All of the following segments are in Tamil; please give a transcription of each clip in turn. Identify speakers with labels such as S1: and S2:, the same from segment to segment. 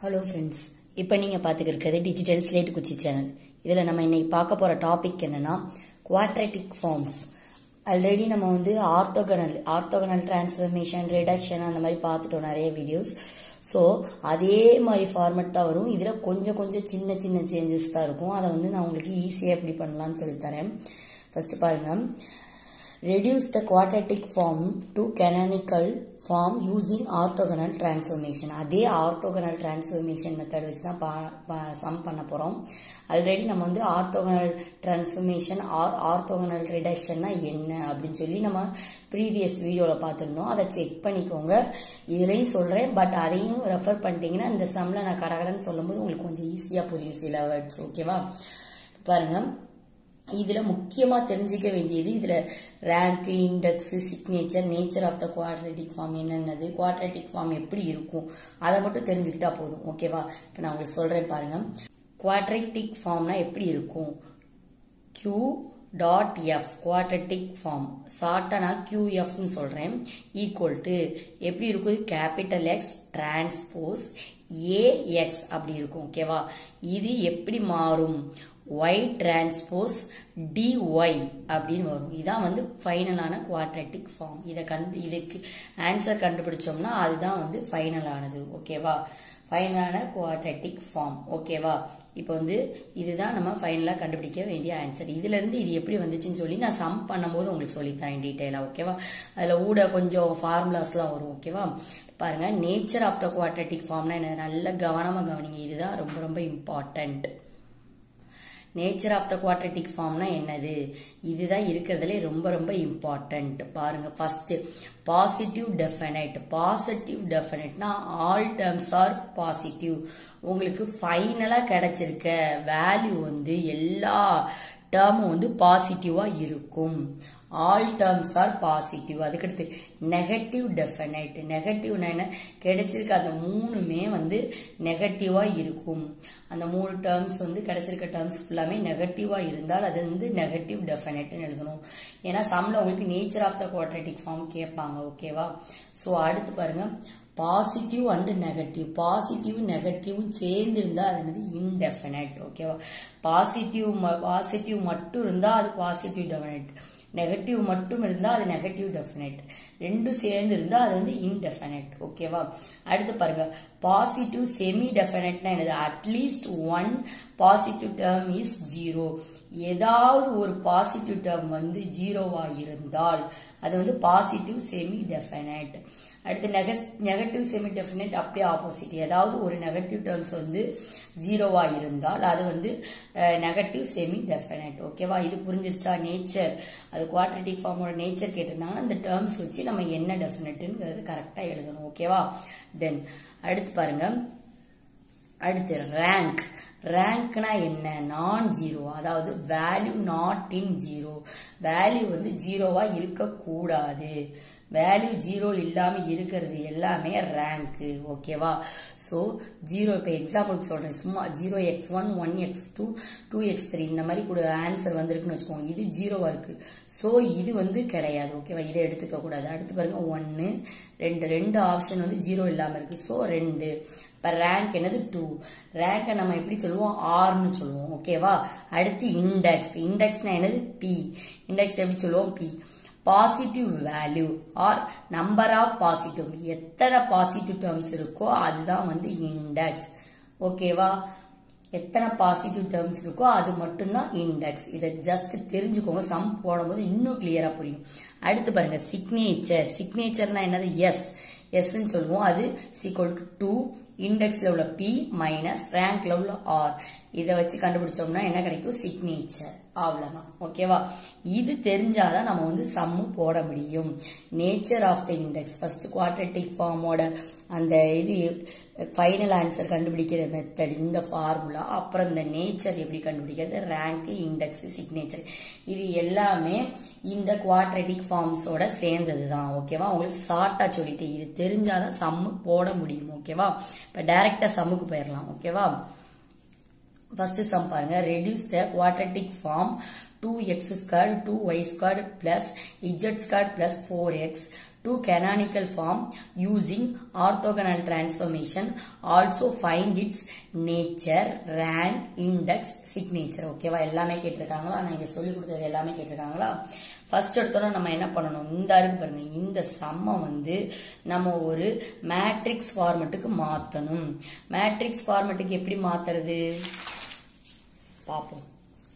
S1: ஹலோ ஃப்ரெண்ட்ஸ் இப்போ நீங்கள் பார்த்துக்கிட்டு இருக்கிறது டிஜிட்டல் ஸ்லேட் குச்சி சேனல் இதில் நம்ம இன்னைக்கு பார்க்க போகிற டாபிக் என்னன்னா குவாட்ரேட்டிக் ஃபார்ம்ஸ் ஆல்ரெடி நம்ம வந்து ஆர்த்தோகனல் ஆர்த்தோகனல் டிரான்ஸ்ஃபர்மேஷன் ரிடக்ஷன் அந்த மாதிரி பார்த்துட்டோம் நிறைய வீடியோஸ் ஸோ அதே மாதிரி ஃபார்மேட் தான் வரும் இதில் கொஞ்சம் கொஞ்சம் சின்ன சின்ன சேஞ்சஸ் தான் இருக்கும் அதை வந்து நான் உங்களுக்கு ஈஸியாக எப்படி பண்ணலாம்னு சொல்லித்தரேன் ஃபர்ஸ்ட் பாருங்கள் reduce the quadratic form to canonical form using orthogonal transformation அதே orthogonal transformation மெத்தட் வச்சு தான் சம் பண்ண போகிறோம் ஆல்ரெடி நம்ம வந்து ஆர்த்தோகனல் டிரான்ஸ்ஃபர்மேஷன் ஆர் ஆர்த்தோகனல் ரிடக்ஷன்னா என்ன அப்படின்னு சொல்லி நம்ம ப்ரீவியஸ் வீடியோவில் பார்த்துருந்தோம் அதை செக் பண்ணிக்கோங்க இதுலேயும் சொல்கிறேன் பட் அதையும் ரெஃபர் பண்ணிட்டீங்கன்னா இந்த சம்மில் நான் கடகடன்னு சொல்லும்போது உங்களுக்கு கொஞ்சம் ஈஸியாக புரியும் சில வேர்ட்ஸ் ஓகேவா பாருங்கள் இதில் முக்கியமாக தெரிஞ்சிக்க வேண்டியது இதில் rank index signature nature of the quadratic form என்னென்னது குவாட்ரேட்டிக் ஃபார்ம் எப்படி இருக்கும் அதை மட்டும் தெரிஞ்சுக்கிட்டா போதும் ஓகேவா இப்போ நான் உங்களுக்கு சொல்கிறேன் பாருங்க குவாட்ரேட்டிக் ஃபார்ம்னா எப்படி இருக்கும் Q dot F quadratic form ஷார்ட்டாக நான் கியூஎஃப்னு சொல்கிறேன் ஈக்குவல் டு எப்படி இருக்கும் கேபிட்டல் எக்ஸ் டிரான்ஸ்போஸ் ஏஎக்ஸ் அப்படி இருக்கும் ஓகேவா இது எப்படி மாறும் ஒய் டிரான்ஸ்போஸ் டிஒய் அப்படின்னு வரும் இதான் வந்து ஃபைனலான குவாட்ரட்டிக் ஃபார்ம் இதை கண்டு இதுக்கு ஆன்சர் கண்டுபிடிச்சோம்னா அதுதான் வந்து ஃபைனலானது ஓகேவா ஃபைனலான குவாட்ரட்டிக் ஃபார்ம் ஓகேவா இப்போ வந்து இதுதான் நம்ம ஃபைனலாக கண்டுபிடிக்க வேண்டிய ஆன்சர் இதுலேருந்து இது எப்படி வந்துச்சுன்னு சொல்லி நான் சம் பண்ணும்போது உங்களுக்கு சொல்லித்தரேன் டீட்டெயிலாக ஓகேவா அதில் ஊட கொஞ்சம் ஃபார்முலாஸ்லாம் வரும் ஓகேவா பாருங்க நேச்சர் ஆஃப் த குவாட்ரட்டிக் ஃபார்ம்னா என்ன நல்ல கவனமாக கவனிங்க இதுதான் ரொம்ப ரொம்ப important nature of the quadratic ஃபார்ம்னா என்னது இதுதான் இருக்கிறதுலே ரொம்ப ரொம்ப இம்பார்ட்டன்ட் பாருங்க ஃபர்ஸ்ட் பாசிட்டிவ் டெஃபினைட் பாசிட்டிவ் டெஃபினைட்னா ஆல் டேர்ம்ஸ் ஆர் பாசிட்டிவ் உங்களுக்கு ஃபைனலாக கிடைச்சிருக்க வேல்யூ வந்து எல்லா டேர்மும் வந்து பாசிட்டிவாக இருக்கும் ஆல் டேர்ம்ஸ் ஆர் பாசிட்டிவ் அதுக்கடுத்து நெகட்டிவ் டெஃபினைட் நெகட்டிவ்னா என்ன கிடைச்சிருக்க அந்த மூணுமே வந்து நெகட்டிவாக இருக்கும் அந்த மூணு டேர்ம்ஸ் வந்து கிடைச்சிருக்க டேர்ம்ஸ் ஃபுல்லாமே நெகட்டிவாக இருந்தால் அது வந்து நெகட்டிவ் டெஃபினைட்னு எழுதணும் ஏன்னா சம்மில் உங்களுக்கு nature of the quadratic form கேட்பாங்க ஓகேவா ஸோ அடுத்து பாருங்க பாசிட்டிவ் அண்ட் நெகட்டிவ் பாசிட்டிவ் நெகட்டிவும் சேர்ந்து இருந்தால் அது என்னது இன்டெஃபினைட் ஓகேவா பாசிட்டிவ் பாசிட்டிவ் மட்டும் இருந்தால் அது பாசிட்டிவ் டெஃபினைட் நெகட்டிவ் மட்டும் இருந்தால் அது நெகட்டிவ் டெஃபினைட் ரெண்டும் சேர்ந்து இருந்தால் அது வந்து இன்டெஃபினைட் ஓகேவா அடுத்து பாருங்க பாசிட்டிவ் செமி டெஃபினைட்னா என்னது at least one positive term is zero ஏதாவது ஒரு பாசிட்டிவ் டேர்ம் வந்து ஜீரோவா இருந்தால் அது வந்து பாசிட்டிவ் செமி டெஃபினைட் அடுத்து நெகட்டிவ் செமி டெஃபினைட் அப்படியே ஆப்போசிட் ஏதாவது ஒரு நெகட்டிவ் டேர்ம்ஸ் வந்து ஜீரோவா இருந்தால் அது வந்து நெகட்டிவ் செமி டெஃபினைட் ஓகேவா இது புரிஞ்சிருச்சா நேச்சர் அது குவாட்ரட்டிக் ஃபார்மோட நேச்சர் கேட்டிருந்தாங்கன்னா அந்த டேர்ம்ஸ் வச்சு நம்ம என்ன டெஃபினட்டுங்கிறது கரெக்டாக எழுதணும் ஓகேவா தென் அடுத்து பாருங்க அடுத்து ரேங்க் ரேங்க்னா என்ன நான் ஜீரோ அதாவது value not in zero value வந்து ஜீரோவா இருக்கக்கூடாது வேல்யூ ஜீரோ இல்லாமல் இருக்கிறது எல்லாமே ரேங்க்கு ஓகேவா ஸோ ஜீரோ இப்போ எக்ஸாம்பிளுக்கு சொல்கிறேன் சும்மா zero X one one X two two X three இந்த மாதிரி கூட ஆன்சர் வந்திருக்குன்னு வச்சுக்கோங்க இது ஜீரோவாக இருக்குது ஸோ இது வந்து கிடையாது ஓகேவா இதை எடுத்துக்க கூடாது அடுத்து பாருங்க ஒன்று ரெண்டு ரெண்டு ஆப்ஷன் வந்து ஜீரோ இல்லாமல் இருக்குது ஸோ ரெண்டு இப்போ ரேங்க் என்னது டூ ரேங்கை நம்ம எப்படி சொல்லுவோம் ஆர்னு சொல்லுவோம் ஓகேவா அடுத்து இண்டெக்ஸ் இண்டெக்ஸ்னா என்னது பி இண்டெக்ஸ் எப்படி சொல்லுவோம் p positive value or number of positive எத்தனை பாசிட்டிவ் டேர்ம்ஸ் இருக்கோ அதுதான் வந்து இண்டெக்ஸ் ஓகேவா எத்தனை பாசிட்டிவ் டேர்ம்ஸ் இருக்கோ அது மட்டும்தான் இண்டெக்ஸ் இதை ஜஸ்ட் தெரிஞ்சுக்கோங்க சம் போடும்போது இன்னும் கிளியரா புரியும் அடுத்து பாருங்க சிக்னேச்சர் சிக்னேச்சர்னா என்னது எஸ் எஸ்ன்னு சொல்லுவோம் அது சீக்வல் டு டூ இண்டெக்ஸ்ல உள்ள பி மைனஸ் ரேங்க்ல உள்ள ஆர் இதை வச்சு கண்டுபிடிச்சோம்னா என்ன கிடைக்கும் சிக்னேச்சர் அவ்வளவுதான் ஓகேவா இது தெரிஞ்சாதான் நம்ம வந்து சம்மு போட முடியும் nature of the index first quadratic ஃபார்மோட அந்த இது ஃபைனல் ஆன்சர் கண்டுபிடிக்கிற மெத்தட் இந்த ஃபார்முலா அப்புறம் இந்த நேச்சர் எப்படி கண்டுபிடிக்கிறது ரேங்க் இண்டெக்ஸ் சிக்னேச்சர் இது எல்லாமே இந்த குவாட்ரட்டிக் ஃபார்ம்ஸோட சேர்ந்தது தான் ஓகேவா உங்களுக்கு ஷார்ட்டா சொல்லிட்டு இது தெரிஞ்சாதான் சம்மு போட முடியும் ஓகேவா இப்போ டைரக்டா சம்முக்கு போயிடலாம் ஓகேவா ஃபர்ஸ்ட் சம் பாருங்க reduce the quadratic form 2x squared 2y squared plus z squared plus 4x to canonical form using orthogonal transformation also find its nature rank index signature ஓகேவா எல்லாமே கேட்டிருக்காங்களா நான் இங்க சொல்லி கொடுத்தது எல்லாமே கேட்டிருக்காங்களா ஃபர்ஸ்ட் எடுத்தோட நம்ம என்ன பண்ணணும் இந்த இருக்கு பாருங்க இந்த சம்மை வந்து நம்ம ஒரு மேட்ரிக்ஸ் ஃபார்மெட்டுக்கு மாத்தணும் மேட்ரிக்ஸ் ஃபார்மெட்டுக்கு எப்படி மாத்துறது பார்ப்போம்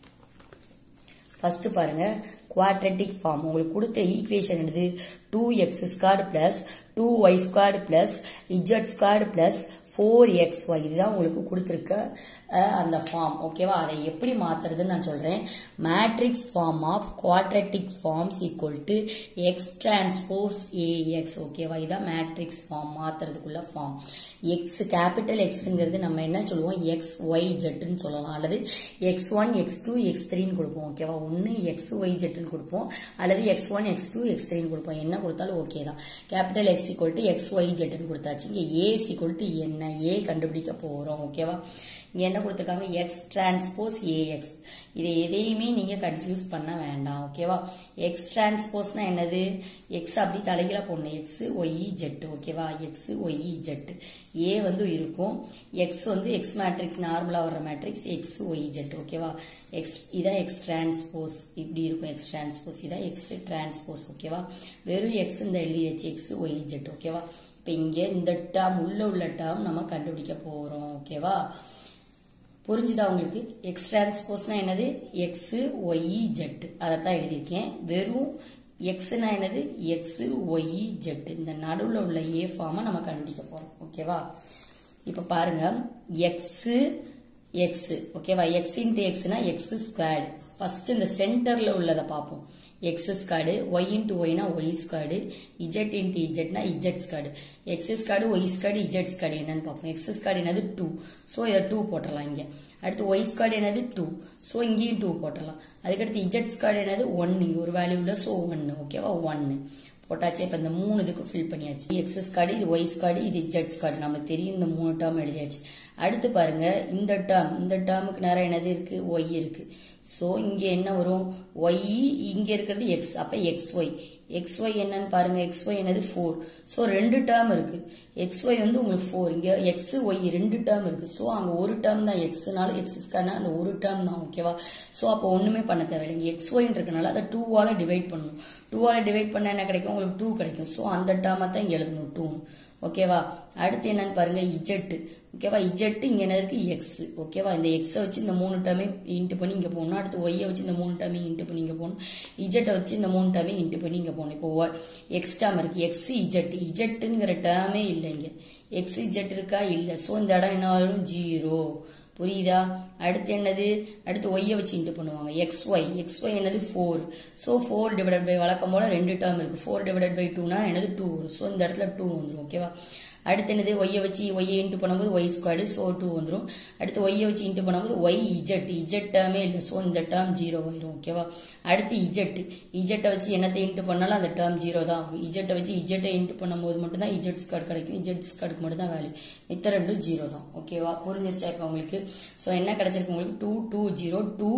S1: ஃபர்ஸ்ட் பாருங்க குவாட்ரட்டிக் ஃபார்ம் உங்களுக்கு கொடுத்த ஈக்குவேஷன் என்னது two X square plus two y square plus z square plus four x y இதுதான் உங்களுக்கு கொடுத்துருக்க அந்த ஃபார்ம் ஓகேவா அதை எப்படி மாத்துறதுன்னு நான் சொல்றேன் matrix form of quadratic forms equal to x transpose A x ஓகேவா இதான் மேட்ரிக்ஸ் ஃபார்ம் மாத்துறதுக்குள்ள ஃபார்ம் எக்ஸ் கேபிட்டல் எக்ஸுங்கிறது நம்ம என்ன சொல்லுவோம் எக்ஸ் ஒய் ஜெட்டுன்னு சொல்லலாம் அல்லது X one X two X த்ரீன்னு கொடுப்போம் ஓகேவா ஒன்று எக்ஸ் ஒய் ஜெட்டுன்னு கொடுப்போம் அல்லது X one X two X த்ரீன்னு கொடுப்போம் என்ன கொடுத்தாலும் ஓகே தான் capital x equal to x y ஜெட்டுன்னு கொடுத்தாச்சு இங்கே ஏ ஈக்குவல் டு என்ன ஏ கண்டுபிடிக்க போகிறோம் ஓகேவா இங்கே என்ன கொடுத்துருக்காங்க எக்ஸ் டிரான்ஸ்போஸ் ஏஎக்ஸ் இதை எதையுமே நீங்கள் கன்ஃபியூஸ் பண்ண வேண்டாம் ஓகேவா எக்ஸ் டிரான்ஸ்போஸ்னா என்னது எக்ஸ் அப்படி தலைகீழ போடணும் எக்ஸ் ஒய் ஜெட்டு ஓகேவா எக்ஸ் ஒய் ஜெட்டு ஏ வந்து இருக்கும் எக்ஸ் வந்து எக்ஸ் மேட்ரிக்ஸ் நார்மலாக வர்ற மேட்ரிக்ஸ் எக்ஸ் ஒய் ஜெட் ஓகேவா எக்ஸ் இதான் எக்ஸ் டிரான்ஸ்போஸ் இப்படி இருக்கும் எக்ஸ் டிரான்ஸ்போஸ் இதான் எக்ஸ் டிரான்ஸ்போஸ் ஓகேவா வெறும் எக்ஸ் இந்த எழுதியாச்சு எக்ஸ் ஒய் ஜெட் ஓகேவா இப்போ இங்கே இந்த டேர்ம் உள்ள உள்ள டேர்ம் நம்ம கண்டுபிடிக்க போகிறோம் ஓகேவா புரிஞ்சுதா உங்களுக்கு எக்ஸ் டிரான்ஸ்போஸ்னா என்னது எக்ஸ் ஒய் ஜெட் அதை தான் எழுதியிருக்கேன் வெறும் எக்ஸ்னா என்னது எக்ஸ் ஒய் ஜெட் இந்த நடுவில் உள்ள ஏ ஃபார்மை நம்ம கண்டுபிடிக்க போகிறோம் ஓகேவா இப்போ பாருங்க எக்ஸு எக்ஸ் ஓகேவா எக்ஸ் இன்ட்டு எக்ஸ்னா எக்ஸ் ஸ்கொயர்டு ஃபர்ஸ்ட் இந்த சென்டரில் உள்ளதை பார்ப்போம் எக்ஸ் ஸ்கார்டு ஒய் இன்ட்டு ஒய்னா ஒய் ஸ்கார்டு இஜெட் இன்ட்டு இஜெட்னா z squared x squared y squared z squared என்னன்னு பார்ப்போம் எக்ஸ் ஸ்கார்டு என்னது டூ ஸோ இதை டூ போட்டுடலாம் இங்கே அடுத்து ஒய் ஸ்கார்டு என்னது டூ ஸோ இங்கேயும் டூ போட்டுடலாம் அதுக்கடுத்து இஜெட் ஸ்கார்டு என்னது ஒன் இங்கே ஒரு வேல்யூ இல்லை ஸோ ஒன்று ஓகேவா ஒன்று போட்டாச்சு இப்போ இந்த மூணு இதுக்கு ஃபில் பண்ணியாச்சு எக்ஸ் ஸ்கார்டு இது ஒய் ஸ்கார்டு இது இஜெட் ஸ்கார்டு நம்மளுக்கு தெரியும் இந்த மூணு டேர்ம் எழுதியாச்சு அடுத்து பாருங்க இந்த டேர்ம் இந்த டேர்முக்கு நேரம் என்னது இருக்கு ஒய் இருக்கு ஸோ இங்கே என்ன வரும் ஒய் இங்கே இருக்கிறது எக்ஸ் அப்போ எக்ஸ் ஒய் எக்ஸ் ஒய் என்னன்னு பாருங்க எக்ஸ் ஒய் என்னது ஃபோர் ஸோ ரெண்டு டேர்ம் இருக்கு எக்ஸ் ஒய் வந்து உங்களுக்கு ஃபோர் இங்கே எக்ஸ் ஒய் ரெண்டு டேர்ம் இருக்கு ஸோ அங்கே ஒரு டேர்ம் தான் எக்ஸ்னால எக்ஸ் ஸ்கேர்னா அந்த ஒரு டேர்ம் தான் ஓகேவா ஸோ அப்போ ஒன்றுமே பண்ண தேவையில்லை இங்கே எக்ஸ் ஒய்ன்னு இருக்கனால அதை டூவால் டிவைட் பண்ணணும் டூவால் டிவைட் பண்ண என்ன கிடைக்கும் உங்களுக்கு டூ கிடைக்கும் ஸோ அந்த டேர்மை தான் இங்கே எழுதணும் டூ ஓகேவா அடுத்து என்னன்னு பாருங்க இஜெட்டு ஓகேவா இஜெட்டு இங்க என்ன இருக்கு எக்ஸ் ஓகேவா இந்த எக்ஸை வச்சு இந்த மூணு டேர்மே இன்ட்டு பண்ணி இங்க போகணும் அடுத்து ஒய்யை வச்சு இந்த மூணு டேர்மே இன்ட்டு பண்ணி இங்க போகணும் இஜெட்டை வச்சு இந்த மூணு டேர்மே இன்ட்டு பண்ணி இங்க போகணும் இப்போ எக்ஸ் டேர்ம் இருக்கு எக்ஸ் இஜெட் இஜெட்டுங்கிற டேர்மே இல்லை இங்க எக்ஸ் இஜெட் இருக்கா இல்லை ஸோ இந்த இடம் என்ன வரும் ஜீரோ புரியுதா அடுத்து என்னது அடுத்து ஒய்யை வச்சு இன்ட்டு பண்ணுவாங்க எக்ஸ் ஒய் எக்ஸ் ஒய் என்னது four so four divided by வழக்கம் போல ரெண்டு டேர்ம் இருக்கு ஃபோர் டிவைடட் பை டூனா என்னது டூ வரும் ஸோ இந்த இடத்துல டூ வந்துடும் ஓகேவா அடுத்து என்னது ஒய்யை வச்சு ஒய்யை இன்ட்டு பண்ணும்போது ஒய் ஸ்கொயர்டு ஸோ டூ வந்துடும் அடுத்து ஒய்யை வச்சு இன்ட்டு பண்ணும்போது ஒய் இஜெட் இஜெட் டேர்மே இல்லை ஸோ இந்த டேர்ம் ஜீரோ ஆயிரும் ஓகேவா அடுத்து இஜெட் இஜெட்டை வச்சு என்னத்தை இன்ட்டு பண்ணாலும் அந்த டேர்ம் ஜீரோ தான் ஆகும் இஜெட்டை வச்சு இஜெட்டை இன்ட்டு பண்ணும்போது மட்டும் தான் இஜெட் ஸ்கார்டு கிடைக்கும் இஜெட் ஸ்கார்டுக்கு மட்டும் தான் வேல்யூ மித்த ரெண்டும் ஜீரோ தான் ஓகேவா புரிஞ்சிருச்சா இப்போ உங்களுக்கு ஸோ என்ன கிடைச்சிருக்கு உங்களுக்கு two two zero two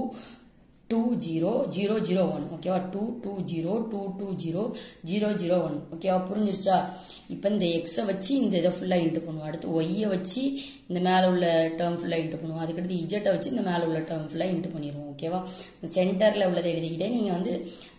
S1: two zero zero zero one ஓகேவா two two zero two two zero zero zero one ஓகேவா புரிஞ்சிருச்சா இப்போ இந்த எக்ஸை வச்சு இந்த இதை ஃபுல்லாக இன்ட்டு பண்ணுவோம் அடுத்து ஒய்யை வச்சு இந்த மேலே உள்ள டேர்ம் ஃபுல்லாக இன்ட்டு பண்ணுவோம் அதுக்கடுத்து இஜெட்டை வச்சு இந்த மேலே உள்ள டேர்ம் ஃபுல்லாக இன்ட்டு பண்ணிடுவோம் ஓகேவா சென்டரில் உள்ளதை எழுதிக்கிட்டே நீங்கள் வந்து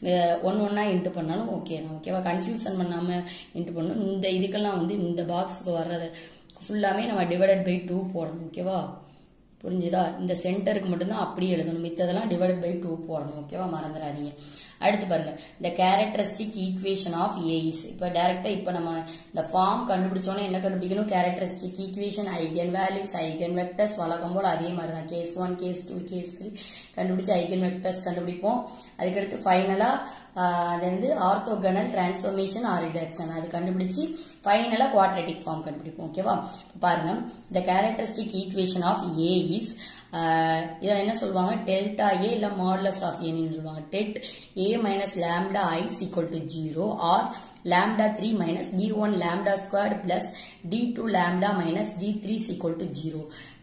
S1: ஒன் ஒன்றா இன்ட்டு பண்ணாலும் ஓகே தான் ஓகேவா கன்ஃபியூஷன் பண்ணாமல் இன்ட்டு பண்ணணும் இந்த இதுக்கெல்லாம் வந்து இந்த பாக்ஸுக்கு வர்றதை ஃபுல்லாமே நம்ம டிவைடட் பை டூ போடணும் ஓகேவா புரிஞ்சுதா இந்த சென்டருக்கு மட்டும்தான் அப்படியே எழுதணும் மித்ததெல்லாம் டிவைட் பை டூ போடணும் ஓகேவா மறந்துடாதீங்க அடுத்து பாருங்க இந்த கேரக்டரிஸ்டிக் ஈக்குவேஷன் ஆஃப் ஏஇஸ் இப்போ டைரக்டா இப்போ நம்ம இந்த ஃபார்ம் கண்டுபிடிச்சோன்னே என்ன கண்டுபிடிக்கணும் characteristic equation eigen values eigen vectors வழக்கம் போல அதே மாதிரி தான் case one case two case three கண்டுபிடிச்சு ஐகன் வெக்டர்ஸ் கண்டுபிடிப்போம் அதுக்கடுத்து ஃபைனலா அது வந்து ஆர்த்தோகனல் டிரான்ஸ்ஃபர்மேஷன் ஆர் ரிடக்ஷன் அது கண்டுபிடிச்சு ஃபைனலாக குவாட்ரேட்டிக் ஃபார்ம் கண்டுபிடிப்போம் ஓகேவா பாருங்க இந்த characteristic equation of A is இதை என்ன சொல்லுவாங்க டெல்டா ஏ இல்லை மாடலஸ் ஆஃப் ஏன்னு சொல்லுவாங்க det A minus lambda I equal to zero or lambda 3 minus d1 lambda squared plus d2 lambda minus d3 is equal to 0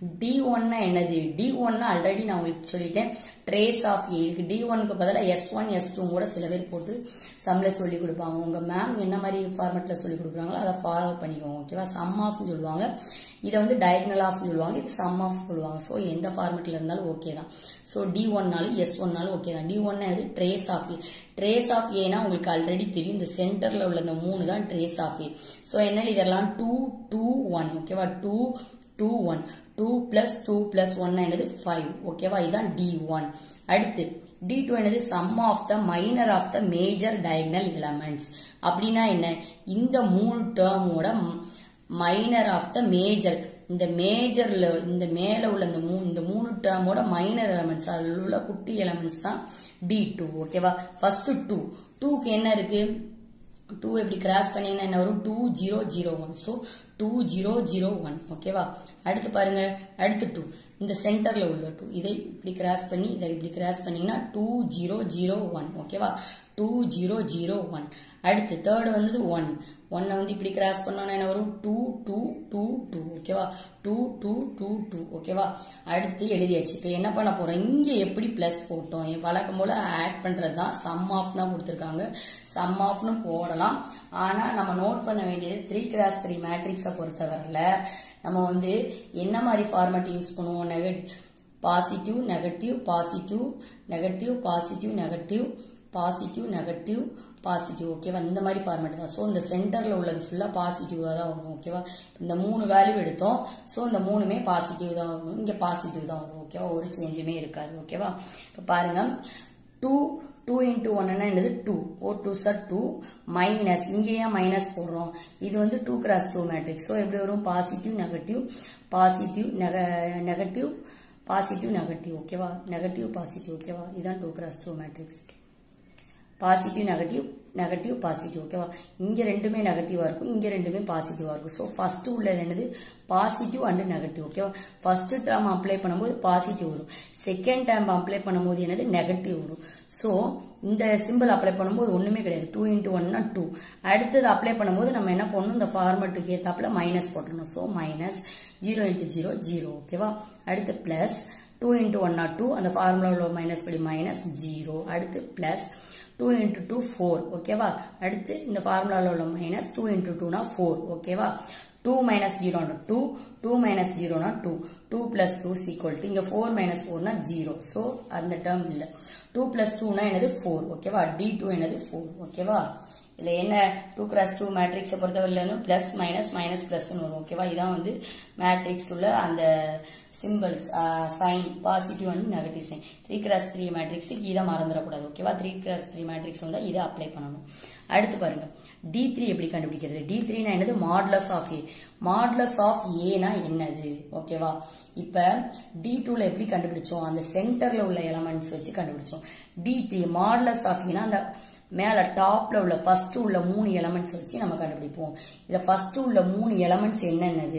S1: d1 னா என்னது d1 னா ஆல்ரெடி நான் உங்களுக்கு சொல்லிட்டேன் ட்ரேஸ் ஆஃப் ஏ இதுக்கு d1க்கு பதிலாக எஸ் ஒன் எஸ் டூ கூட சில பேர் போட்டு சம்ல சொல்லி கொடுப்பாங்க உங்க மேம் என்ன மாதிரி ஃபார்மெட்ல சொல்லி கொடுக்குறாங்களோ அதை ஃபாலோ பண்ணிக்கோங்க ஓகேவா சம் ஆஃப்னு சொல்லுவாங்க இதை வந்து டயக்னல் ஆஃப் சொல்லுவாங்க இது சம் ஆஃப் சொல்லுவாங்க ஸோ எந்த ஃபார்மெட்ல இருந்தாலும் ஓகே தான் ஸோ டி ஒன்னாலும் எஸ் ஒன்னாலும் ஓகே தான் டி ஒன்னா இது trace of A trace of ஏனா உங்களுக்கு ஆல்ரெடி தெரியும் இந்த சென்டர்ல உள்ள இந்த மூணு தான் ட்ரேஸ் ஆஃப் ஏ ஸோ என்ன இதெல்லாம் டூ டூ ஒன் ஓகேவா two two one two plus two plus one என்னது ஃபைவ் ஓகேவா இதுதான் டி ஒன் அடுத்து டி டூ என்னது sum of the minor of the major diagonal elements அப்படின்னா என்ன இந்த மூணு டேர்மோட மைனர் ஆஃப் த மேஜர் இந்த மேஜர்ல இந்த மேல உள்ள இந்த மூணு இந்த மூணு டேர்மோட மைனர் எலமெண்ட்ஸ் அதில் உள்ள குட்டி எலமெண்ட்ஸ் தான் டி டூ ஓகேவா ஃபர்ஸ்ட் டூ டூக்கு என்ன இருக்கு டூ எப்படி கிராஸ் பண்ணீங்கன்னா என்ன வரும் two zero zero one so two zero zero one ஓகேவா அடுத்து பாருங்க அடுத்து டூ இந்த சென்டர்ல உள்ள டூ இதை இப்படி கிராஸ் பண்ணி இதை இப்படி கிராஸ் பண்ணீங்கன்னா டூ ஜீரோ ஜீரோ ஒன் ஓகேவா டூ ஜீரோ ஜீரோ ஒன் அடுத்து தேர்ட் வந்தது ஒன் ஒன்னை வந்து இப்படி கிராஸ் பண்ணோன்னா என்ன வரும் டூ டூ டூ டூ ஓகேவா டூ டூ டூ டூ ஓகேவா அடுத்து எழுதியாச்சு இப்போ என்ன பண்ண போறோம் இங்கே எப்படி ப்ளஸ் போட்டோம் வழக்கம் போல ஆட் பண்றது தான் சம் ஆஃப் தான் கொடுத்துருக்காங்க சம் ஆஃப்னு போடலாம் ஆனால் நம்ம நோட் பண்ண வேண்டியது த்ரீ கிராஸ் த்ரீ மேட்ரிக்ஸை பொறுத்தவரையில் நம்ம வந்து என்ன மாதிரி ஃபார்மேட் யூஸ் பண்ணுவோம் நெகட் positive negative positive negative positive negative positive negative positive ஓகேவா இந்த மாதிரி ஃபார்மேட் தான் ஸோ இந்த சென்டரில் உள்ளது ஃபுல்லாக பாசிட்டிவாக தான் வரும் ஓகேவா இந்த மூணு வேல்யூ எடுத்தோம் ஸோ இந்த மூணுமே பாசிட்டிவ் தான் வரும் இங்கே பாசிட்டிவ் தான் வரும் ஓகேவா ஒரு சேஞ்சுமே இருக்காது ஓகேவா இப்போ பாருங்க டூ டூ இன்டூ ஒன்னா என்னது two oh two sir two minus இங்கே ஏன் மைனஸ் போடுறோம் இது வந்து two cross two matrix so எப்படி வரும் positive negative positive negative positive negative ஓகேவா நெகட்டிவ் பாசிட்டிவ் ஓகேவா இதுதான் two cross two matrix positive negative negative positive ஓகேவா இங்க ரெண்டுமே நெகட்டிவா இருக்கும் இங்க ரெண்டுமே பாசிட்டிவா இருக்கும் ஸோ ஃபர்ஸ்ட் உள்ளது என்னது பாசிட்டிவ் அண்ட் நெகட்டிவ் ஓகேவா ஃபர்ஸ்ட் டேர்ம் அப்ளை பண்ணும்போது பாசிட்டிவ் வரும் செகண்ட் டேர்ம் அப்ளை பண்ணும்போது என்னது நெகட்டிவ் வரும் ஸோ இந்த சிம்பிள் அப்ளை பண்ணும்போது ஒண்ணுமே கிடையாது டூ இன்டூ ஒன்னா டூ அடுத்தது அப்ளை பண்ணும்போது நம்ம என்ன பண்ணணும் இந்த ஃபார்மெட்டுக்கு ஏத்தாப்புல மைனஸ் போட்டணும் so minus zero into zero zero ஓகேவா அடுத்து பிளஸ் டூ இன்டூ ஒன்னா டூ அந்த ஃபார்முலா மைனஸ் படி மைனஸ் ஜீரோ அடுத்து plus two into two four ஓகேவா அடுத்து இந்த ஃபார்முலாவில் உள்ள மைனஸ் டூ இன்டூ டூனா ஃபோர் ஓகேவா டூ மைனஸ் ஜீரோனா டூ டூ மைனஸ் ஜீரோனா two two plus two equal to இங்கே ஃபோர் மைனஸ் ஃபோர்னா ஜீரோ ஸோ அந்த டேர்ம் இல்லை டூ பிளஸ் டூனா என்னது ஃபோர் ஓகேவா டி டூ என்னது ஃபோர் ஓகேவா இதுல என்ன டூ கிராஸ் டூ மேட்ரிக்ஸை பொறுத்தவரையிலும் பிளஸ் மைனஸ் மைனஸ் பிளஸ்னு வரும் ஓகேவா இதான் வந்து மேட்ரிக்ஸ் உள்ள அந்த symbols sign positive and negative sign three cross three மேட்ரிக்ஸுக்கு இதை மறந்துடக்கூடாது ஓகேவா த்ரீ கிராஸ் த்ரீ மேட்ரிக்ஸ் வந்து இதை அப்ளை பண்ணணும் அடுத்து பாருங்க டி த்ரீ எப்படி கண்டுபிடிக்கிறது டி த்ரீனா என்னது modulus of A modulus of ஏனா என்னது ஓகேவா இப்ப டி டூல எப்படி கண்டுபிடிச்சோம் அந்த சென்டர்ல உள்ள எலமெண்ட்ஸ் வச்சு கண்டுபிடிச்சோம் டி த்ரீ மாட்லஸ் ஆஃப் ஏனா அந்த மேல டாப்ல உள்ள ஃபர்ஸ்ட் உள்ள மூணு எலமெண்ட்ஸ் வச்சு நம்ம கண்டுபிடிப்போம் இதுல ஃபர்ஸ்ட் உள்ள மூணு எலமெண்ட்ஸ் என்னென்னது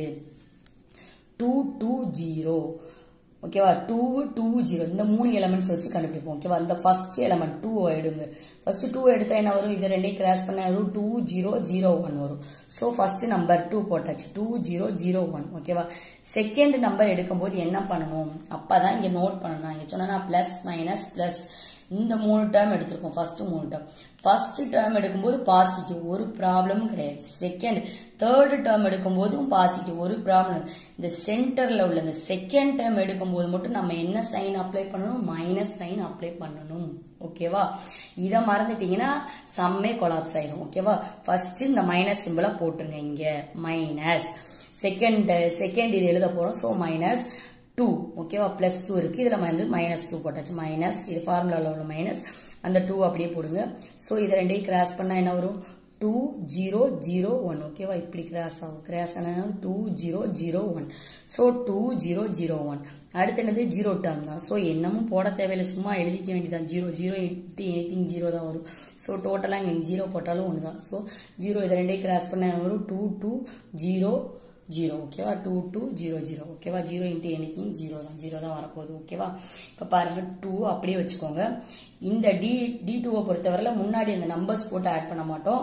S1: டூ டூ ஜீரோ ஓகேவா டூ டூ ஜீரோ இந்த மூணு எலமெண்ட்ஸ் வச்சு கண்டுபிடிப்போம் ஓகேவா இந்த ஃபர்ஸ்ட் எலமெண்ட் டூ எடுங்க ஃபர்ஸ்ட் டூ எடுத்தா என்ன வரும் இது ரெண்டையும் கிராஸ் பண்ண வரும் டூ ஜீரோ ஜீரோ ஒன் வரும் ஸோ ஃபர்ஸ்ட் நம்பர் டூ போட்டாச்சு டூ ஜீரோ ஜீரோ ஒன் ஓகேவா செகண்ட் நம்பர் எடுக்கும்போது என்ன பண்ணணும் அப்பதான் இங்க நோட் பண்ணணும் இங்க சொன்னா பிளஸ் மைனஸ் பிளஸ் இந்த மூணு டேர்ம் எடுத்திருக்கோம் ஃபர்ஸ்ட் மூணு டேர்ம் ஃபர்ஸ்ட் டேர்ம் எடுக்கும்போது பாசிட்டிவ் ஒரு ப்ராப்ளமும் கிடையாது செகண்ட் தேர்ட் டேர்ம் எடுக்கும்போதும் பாசிட்டிவ் ஒரு ப்ராப்ளம் இந்த சென்டர்ல உள்ள இந்த செகண்ட் டேர்ம் எடுக்கும்போது மட்டும் நம்ம என்ன சைன் அப்ளை பண்ணணும் மைனஸ் சைன் அப்ளை பண்ணணும் ஓகேவா இதை மறந்துட்டீங்கன்னா சம்மே கொலாப்ஸ் ஆயிடும் ஓகேவா ஃபர்ஸ்ட் இந்த மைனஸ் சிம்பிளா போட்டுருங்க இங்க மைனஸ் செகண்ட் செகண்ட் இது எழுத போறோம் ஸோ மைனஸ் டூ ஓகேவா பிளஸ் டூ இருக்கு இதுல வந்து மைனஸ் டூ போட்டாச்சு மைனஸ் இது ஃபார்முலாவில் உள்ள மைனஸ் அந்த டூ அப்படியே போடுங்க ஸோ இது ரெண்டையும் கிராஸ் பண்ணா என்ன வரும் டூ ஜீரோ ஜீரோ ஒன் ஓகேவா இப்படி கிராஸ் ஆகும் கிராஸ் ஆனா two zero zero one so two zero zero one அடுத்து என்னது ஜீரோ டேர்ம் தான் ஸோ என்னமும் போட தேவையில்லை சும்மா எழுதிக்க வேண்டியதான் ஜீரோ ஜீரோ எயிட்டி எயிட்டிங் ஜீரோ தான் வரும் ஸோ டோட்டலாக இங்கே ஜீரோ போட்டாலும் ஒன்று தான் ஸோ ஜீரோ இது ரெண்டையும் கிராஸ் பண்ண என்ன வரும் டூ டூ ஜீரோ ஜீரோ ஓகேவா டூ டூ ஜீரோ ஜீரோ ஓகேவா ஜீரோ இன்ட்டு எனித்திங் ஜீரோ தான் ஜீரோ தான் வரப்போகுது ஓகேவா இப்போ பாருங்க டூ அப்படியே வச்சுக்கோங்க இந்த டி டி டூவை பொறுத்தவரையில முன்னாடி அந்த நம்பர்ஸ் போட்டு ஆட் பண்ண மாட்டோம்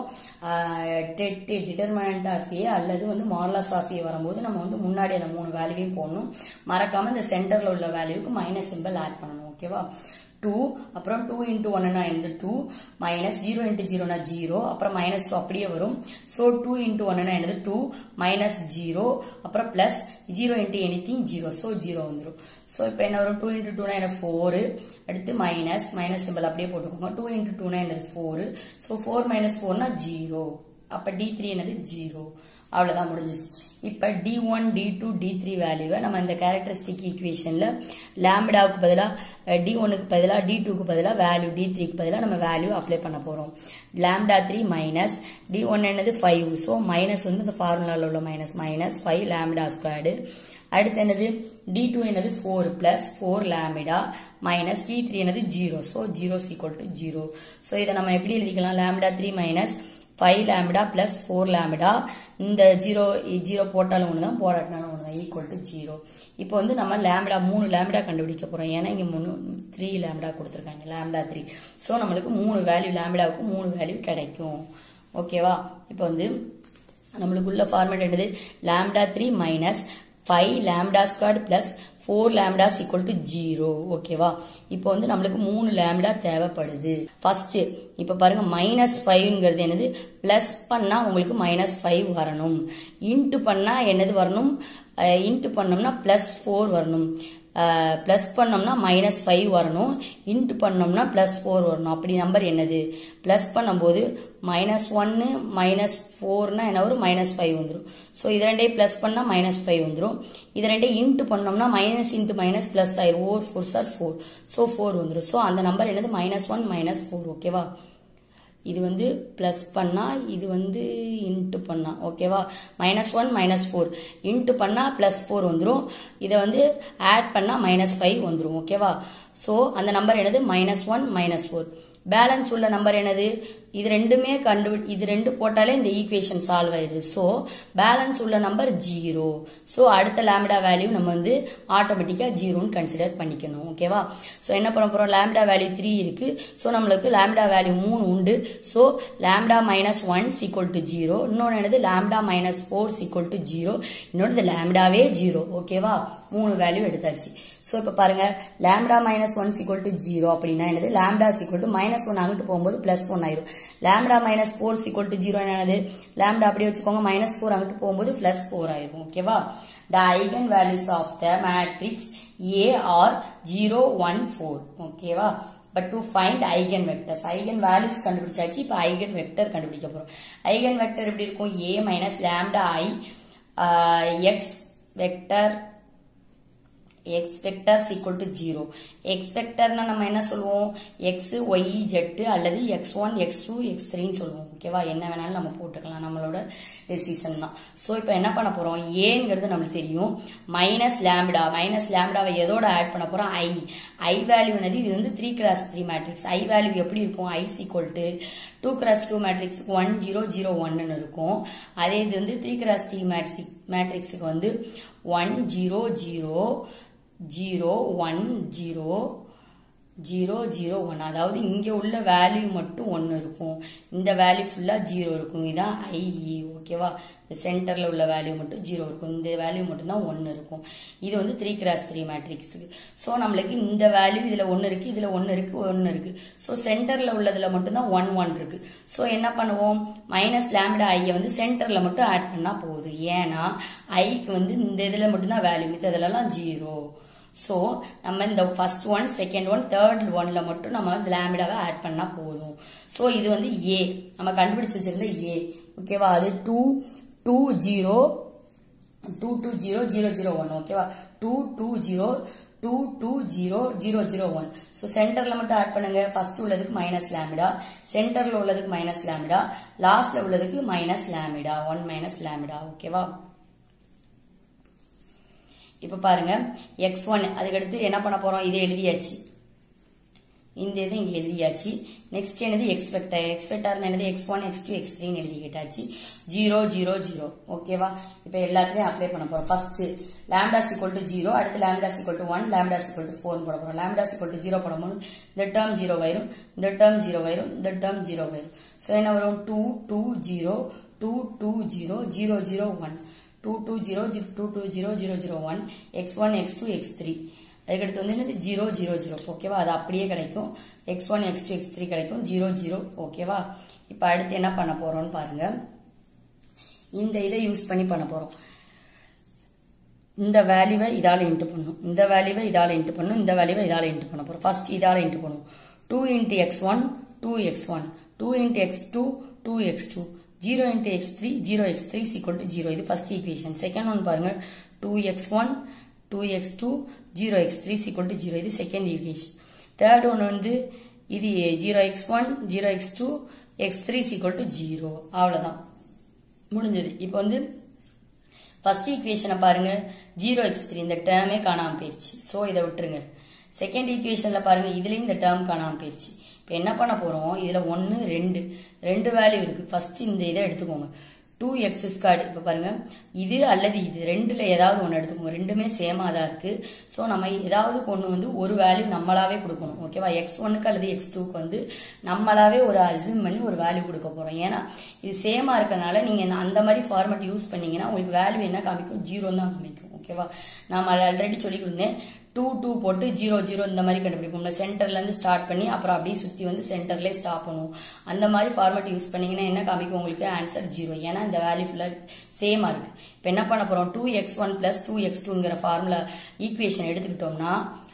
S1: டிட்டர்மினன்ட் ஆஃப் ஏ அல்லது வந்து மாடலஸ் ஆஃப் ஏ வரும்போது நம்ம வந்து முன்னாடி அந்த மூணு வேல்யூவையும் போடணும் மறக்காம இந்த சென்டர்ல உள்ள வேல்யூக்கு மைனஸ் சிம்பிள் ஆட் பண்ணணும் ஓகேவா டூ அப்புறம் டூ இன்ட்டு ஒன்னுனா இந்த டூ மைனஸ் ஜீரோ இன்ட்டு ஜீரோனா ஜீரோ அப்புறம் மைனஸ் டூ அப்படியே வரும் ஸோ டூ இன்ட்டு ஒன்னுனா என்னது டூ மைனஸ் ஜீரோ அப்புறம் plus zero into anything zero so zero வந்துடும் ஸோ இப்போ என்ன வரும் டூ இன்ட்டு டூனா என்ன ஃபோரு அடுத்து மைனஸ் மைனஸ் சிம்பிள் அப்படியே போட்டுக்கோங்க டூ இன்ட்டு டூனா என்னது ஃபோரு ஸோ ஃபோர் மைனஸ் ஃபோர்னா ஜீரோ அப்போ டி த்ரீ என்னது ஜீரோ அவ்வளோதான் முடிஞ்சிச்சு இப்போ T one T two T three வேல்யூவை நம்ம இந்த கேரக்டரிஸ்டிக் ஈக்குவேஷனில் லேம்டாவுக்கு பதிலாக டி ஒனுக்கு பதிலாக டி டூக்கு பதிலாக வேல்யூ டி த்ரீக்கு பதிலாக நம்ம வேல்யூ அப்ளை பண்ண போகிறோம் lambda three minus T one என்னது ஃபைவ் ஸோ மைனஸ் வந்து இந்த ஃபார்முலாவில் உள்ள minus minus five lambda squared அடுத்து என்னது டி டூ என்னது four plus four lambda minus T three என்னது zero so zero equal to zero so இதை நம்ம எப்படி எழுதிக்கலாம் lambda three minus five lambda plus four lambda இந்த ஜீரோ ஜீரோ போட்டாலும் ஒன்று தான் போடாட்டினாலும் ஒன்று தான் ஈக்குவல் டு ஜீரோ இப்போ வந்து நம்ம லேமிடா மூணு லேமிடா கண்டுபிடிக்க போகிறோம் ஏன்னா இங்கே மூணு த்ரீ லேமிடா கொடுத்துருக்காங்க லேமிடா த்ரீ ஸோ நம்மளுக்கு மூணு வேல்யூ லேமிடாவுக்கு மூணு வேல்யூ கிடைக்கும் ஓகேவா இப்போ வந்து நம்மளுக்குள்ள ஃபார்மேட் என்னது lambda three minus five lambda squared plus four lambdas equal to zero ஓகேவா இப்போ வந்து நம்மளுக்கு மூணு லேம்டா தேவைப்படுது ஃபர்ஸ்ட் இப்போ பாருங்க மைனஸ் ஃபைவ்ங்கிறது என்னது பிளஸ் பண்ணா உங்களுக்கு மைனஸ் ஃபைவ் வரணும் இன்ட்டு பண்ணா என்னது வரணும் இன்ட்டு பண்ணோம்னா பிளஸ் ஃபோர் வரணும் ப்ளஸ் பண்ணோம்னா மைனஸ் ஃபைவ் வரணும் இன்ட்டு பண்ணோம்னா ப்ளஸ் ஃபோர் வரணும் அப்படி நம்பர் என்னது ப்ளஸ் பண்ணும்போது மைனஸ் ஒன்று மைனஸ் ஃபோர்னா என்ன வரும் மைனஸ் ஃபைவ் வந்துடும் ஸோ இது ரெண்டையும் ப்ளஸ் பண்ணால் மைனஸ் ஃபைவ் வந்துடும் இது ரெண்டையும் இன்ட்டு பண்ணோம்னா மைனஸ் இன்ட்டு மைனஸ் ப்ளஸ் ஆயிரும் or four sir four so four வந்துடும் ஸோ அந்த நம்பர் என்னது மைனஸ் ஒன் மைனஸ் ஃபோர் ஓகேவா இது வந்து ப்ளஸ் பண்ணால் இது வந்து இன்ட்டு பண்ணால் ஓகேவா minus one minus four into பண்ணால் ப்ளஸ் ஃபோர் வந்துடும் இதை வந்து ஆட் பண்ணால் மைனஸ் ஃபைவ் வந்துடும் ஓகேவா ஸோ அந்த நம்பர் என்னது minus one minus four balance உள்ள நம்பர் என்னது இது ரெண்டுமே கண்டு இது ரெண்டு போட்டாலே இந்த ஈக்குவேஷன் சால்வ் ஆயிடுது ஸோ பேலன்ஸ் உள்ள நம்பர் ஜீரோ ஸோ அடுத்த லேம்டா வேல்யூ நம்ம வந்து ஆட்டோமேட்டிக்காக ஜீரோன்னு கன்சிடர் பண்ணிக்கணும் ஓகேவா ஸோ என்ன பண்ண போகிறோம் லேம்டா வேல்யூ த்ரீ இருக்கு ஸோ நம்மளுக்கு லேம்டா வேல்யூ மூணு உண்டு so lambda minus one equal to zero இன்னொன்று என்னது lambda minus four equal to zero இன்னொன்று லேம்டாவே ஜீரோ ஓகேவா மூணு வேல்யூ எடுத்தாச்சு ஸோ இப்போ பாருங்க lambda minus one equal to zero அப்படின்னா என்னது lambda equal to minus one அங்கிட்டு போகும்போது பிளஸ் ஒன் ஆயிரும் lambda minus four equal to zero என்னது லேம்டா அப்படியே வச்சுக்கோங்க மைனஸ் ஃபோர் அங்கிட்டு போகும்போது பிளஸ் ஃபோர் ஆயிரும் ஓகேவா the eigen values of the matrix A are zero one four ஓகேவா but to find eigen vectors eigen values கண்டுபிடிச்சாச்சு இப்போ ஐகன் வெக்டர் கண்டுபிடிக்க போறோம் ஐகன் வெக்டர் எப்படி இருக்கும் A minus lambda I X vector X vector equal to zero எக்ஸ் வெக்டர்னா நம்ம என்ன சொல்லுவோம் எக்ஸ் ஒய் ஜெட்டு அல்லது X one X two X த்ரீன்னு சொல்லுவோம் ஓகேவா என்ன வேணாலும் நம்ம போட்டுக்கலாம் நம்மளோட டெசிஷன் தான் ஸோ இப்போ என்ன பண்ண போறோம் ஏங்கிறது நம்மளுக்கு தெரியும் மைனஸ் லேம்டா மைனஸ் லேம்டாவை எதோட ஆட் பண்ண போறோம் ஐ ஐ வேல்யூ என்னது இது வந்து three cross three matrix I value எப்படி இருக்கும் I equal to two cross two மேட்ரிக்ஸுக்கு ஒன் ஜீரோ ஜீரோ ஒன்னு இருக்கும் அதே இது வந்து த்ரீ கிராஸ் த்ரீ மேட்ரிக் மேட்ரிக்ஸுக்கு வந்து one zero zero zero one zero zero zero one அதாவது இங்கே உள்ள வேல்யூ மட்டும் ஒன்று இருக்கும் இந்த வேல்யூ ஃபுல்லாக ஜீரோ இருக்கும் இதான் ஐஇ ஓகேவா இந்த சென்டரில் உள்ள வேல்யூ மட்டும் ஜீரோ இருக்கும் இந்த வேல்யூ மட்டும் தான் ஒன்று இருக்கும் இது வந்து த்ரீ கிராஸ் த்ரீ மேட்ரிக்ஸுக்கு ஸோ நம்மளுக்கு இந்த வேல்யூ இதில் ஒன்று இருக்குது இதில் ஒன்று இருக்குது ஒன்று இருக்குது ஸோ சென்டரில் உள்ளதில் மட்டும்தான் ஒன் ஒன் இருக்குது ஸோ என்ன பண்ணுவோம் மைனஸ் லேம்டா ஐயை வந்து சென்டரில் மட்டும் ஆட் பண்ணால் போதும் ஏன்னா ஐக்கு வந்து இந்த இதில் மட்டும்தான் வேல்யூ மித்ததுலலாம் ஜீரோ ஸோ நம்ம இந்த first one second one third ஒன்ல மட்டும் நம்ம வந்து லேமிடாவை ஆட் பண்ணால் போதும் ஸோ இது வந்து ஏ நம்ம கண்டுபிடிச்சு வச்சிருந்த ஏ ஓகேவா அது two two zero two two zero zero zero one ஓகேவா two two zero two two zero zero zero one so சென்டர்ல மட்டும் ஆட் பண்ணுங்க ஃபர்ஸ்ட் உள்ளதுக்கு மைனஸ் லேமிடா சென்டர்ல உள்ளதுக்கு மைனஸ் லேமிடா லாஸ்ட்ல உள்ளதுக்கு minus lambda one minus lambda ஓகேவா இப்ப பாருங்க எக்ஸ் ஒன் அதுக்கடுத்து என்ன பண்ண போறோம் இதை எழுதியாச்சு இந்த இதை இங்கே எழுதியாச்சு நெக்ஸ்ட் என்னது எக்ஸ் வெக்டர் எக்ஸ் வெக்டார்னு என்னது X one X two X த்ரீன்னு எழுதிக்கிட்டாச்சு ஜீரோ ஜீரோ ஜீரோ ஓகேவா இப்போ எல்லாத்துலேயும் அப்ளை பண்ண போகிறோம் first lambda equal to zero அடுத்து lambda equal to one lambda equal to four போட போகிறோம் லேம்டா சிக்வல் டு ஜீரோ போடும்போது இந்த டேர்ம் ஜீரோ வரும் இந்த டேர்ம் ஜீரோ வரும் இந்த டேர்ம் ஜீரோ வரும் ஸோ என்ன வரும் two two zero two two zero zero zero one two two zero two two zero zero zero one X one X two X three அதுக்கடுத்து வந்து என்னது ஜீரோ ஜீரோ ஜீரோ ஓகேவா அது அப்படியே கிடைக்கும் X one X two X three கிடைக்கும் ஜீரோ ஜீரோ ஓகேவா இப்போ அடுத்து என்ன பண்ண போறோம்னு பாருங்க இந்த இதை யூஸ் பண்ணி பண்ண போறோம் இந்த வேல்யூவை இதால இன்ட்டு பண்ணும் இந்த வேல்யூவை இதால இன்ட்டு பண்ணும் இந்த வேல்யூவை இதால இன்ட்டு பண்ண போறோம் ஃபர்ஸ்ட் இதால இன்ட்டு பண்ணும் two into X one two X one two into X two two X two zero into X three zero X three equal to zero இது ஃபர்ஸ்ட் ஈக்குவேஷன் செகண்ட் ஒன் பாருங்க two X one two X two zero X three equal to zero இது செகண்ட் ஈக்குவேஷன் தேர்ட் ஒன் வந்து இது zero X one zero X two X three equal to zero அவ்வளோதான் முடிஞ்சது இப்போ வந்து ஃபர்ஸ்ட் ஈக்குவேஷனை பாருங்க ஜீரோ எக்ஸ் த்ரீ இந்த டேர்மே காணாமல் போயிடுச்சு ஸோ இதை விட்டுருங்க செகண்ட் ஈக்குவேஷனில் பாருங்க இதுலேயும் இந்த டேர்ம் காணாமல் போயிடுச்சு இப்போ என்ன பண்ண போகிறோம் இதில் ஒன்று ரெண்டு ரெண்டு வேல்யூ இருக்குது ஃபர்ஸ்ட் இந்த இதை எடுத்துக்கோங்க டூ எக்ஸ் ஸ்கொயர்டு இப்போ பாருங்க இது அல்லது இது ரெண்டுல ஏதாவது ஒன்று எடுத்துக்கோங்க ரெண்டுமே சேமாக தான் இருக்கு ஸோ நம்ம ஏதாவது ஒன்று வந்து ஒரு வேல்யூ நம்மளாவே கொடுக்கணும் ஓகேவா எக்ஸ் ஒன்னுக்கு அல்லது எக்ஸ் டூக்கு வந்து நம்மளாவே ஒரு அசியூம் பண்ணி ஒரு வேல்யூ கொடுக்க போறோம் ஏன்னா இது சேமாக இருக்கனால நீங்கள் அந்த மாதிரி ஃபார்மேட் யூஸ் பண்ணீங்கன்னா உங்களுக்கு வேல்யூ என்ன காமிக்கும் ஜீரோ தான் காமிக்கும் ஓகேவா நான் ஆல்ரெடி சொல்லி கொடுத்தேன் டூ டூ போட்டு ஜீரோ ஜீரோ இந்த மாதிரி கண்டுபிடிப்போம்ல சென்டர்ல இருந்து ஸ்டார்ட் பண்ணி அப்புறம் அப்படியே சுத்தி வந்து சென்டர்லேயே ஸ்டாப் பண்ணுவோம் அந்த மாதிரி ஃபார்மேட் யூஸ் பண்ணீங்கன்னா என்ன காமிக்கும் உங்களுக்கு ஆன்சர் ஜீரோ ஏன்னா இந்த வேல்யூ ஃபுல்லா சேமா இருக்கு இப்போ என்ன பண்ண போறோம் two X one plus two X டூங்கிற ஃபார்முலா ஈக்குவேஷன் எடுத்துக்கிட்டோம்னா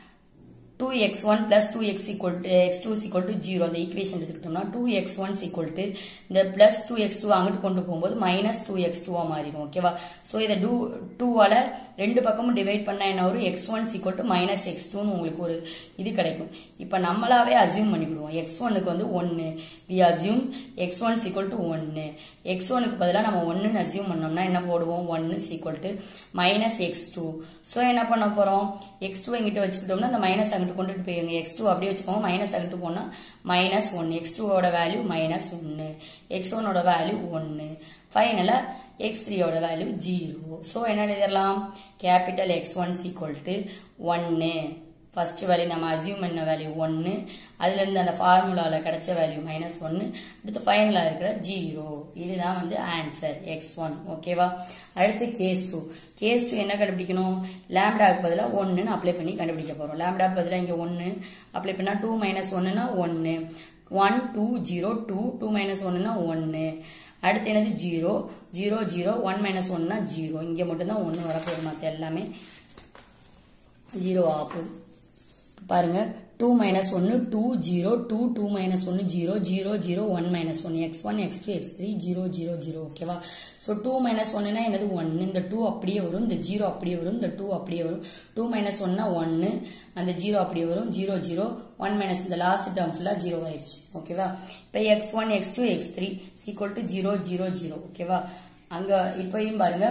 S1: two X one plus two X equal to X two equal to zero அந்த ஈக்குவேஷன் எடுத்துக்கிட்டோம்னா two X one equal to இந்த பிளஸ் டூ எக்ஸ் டூ அங்கிட்டு கொண்டு போகும்போது மைனஸ் டூ எக்ஸ் டூவா மாறிடும் ஓகேவா ஸோ இதை டூ டூவால ரெண்டு பக்கமும் டிவைட் பண்ணா என்ன வரும் X one equal to minus X டூன்னு உங்களுக்கு ஒரு இது கிடைக்கும் இப்போ நம்மளாவே அசியூம் பண்ணிவிடுவோம் எக்ஸ் ஒன்னுக்கு வந்து ஒன்று we assume X one equal to ஒன்று எக்ஸ் ஒனுக்கு பதிலாக நம்ம ஒன்றுன்னு அசியூம் பண்ணோம்னா என்ன போடுவோம் ஒன்று equal to minus X two so என்ன பண்ண போகிறோம் எக்ஸ் டூ எங்கிட்ட வச்சுக்கிட்டோம்னா அந்த மைனஸ் அங்கிட்டு கொண்டுட்டு போயிருங்க எக்ஸ் டூ அப்படியே வச்சுக்கோங்க மைனஸ் அங்கிட்டு போனால் மைனஸ் ஒன்று எக்ஸ் டூவோட வேல்யூ மைனஸ் ஒன்று எக்ஸ் ஒன்னோட வேல்யூ ஒன்று ஃபைனலாக எக்ஸ் த்ரீயோட வேல்யூ ஜீரோ ஸோ என்ன எழுதிடலாம் capital X one equal to ஒன்று ஃபர்ஸ்ட் வேல்யூ நம்ம அசியூம் பண்ண வேல்யூ ஒன்று அதுலேருந்து அந்த ஃபார்முலாவில் கிடைச்ச வேல்யூ மைனஸ் ஒன்று அடுத்து ஃபைனலாக இருக்கிற ஜீரோ இதுதான் வந்து ஆன்சர் எக்ஸ் ஒன் ஓகேவா அடுத்து கேஸ் டூ கேஸ் டூ என்ன கண்டுபிடிக்கணும் லேம்டாவுக்கு பதிலாக ஒன்றுன்னு அப்ளை பண்ணி கண்டுபிடிக்க போகிறோம் லேம்டாவுக்கு பதிலாக இங்கே ஒன்று அப்ளை பண்ணால் டூ மைனஸ் ஒன்றுனா ஒன்று one two zero two two minus ஒன்றுனா ஒன்று அடுத்து என்னது zero zero zero one minus ஒன்னா ஜீரோ இங்கே மட்டும்தான் ஒன்று வரப்போகுது மற்ற எல்லாமே ஜீரோ ஆகும் பாருங்க டூ மைனஸ் ஒன்று two zero two two minus ஒன்று zero zero zero one minus one X one X two X three zero zero zero ஓகேவா ஸோ டூ மைனஸ் ஒன்னுனா என்னது ஒன்று இந்த டூ அப்படியே வரும் இந்த ஜீரோ அப்படியே வரும் இந்த டூ அப்படியே வரும் டூ மைனஸ் ஒன்னா ஒன்று அந்த ஜீரோ அப்படியே வரும் ஜீரோ ஜீரோ ஒன் மைனஸ் இந்த லாஸ்ட் டேர்ம் ஃபுல்லாக ஜீரோ ஆயிடுச்சு ஓகேவா இப்போ X one X two X three equal to zero zero zero ஓகேவா அங்கே இப்போயும் பாருங்க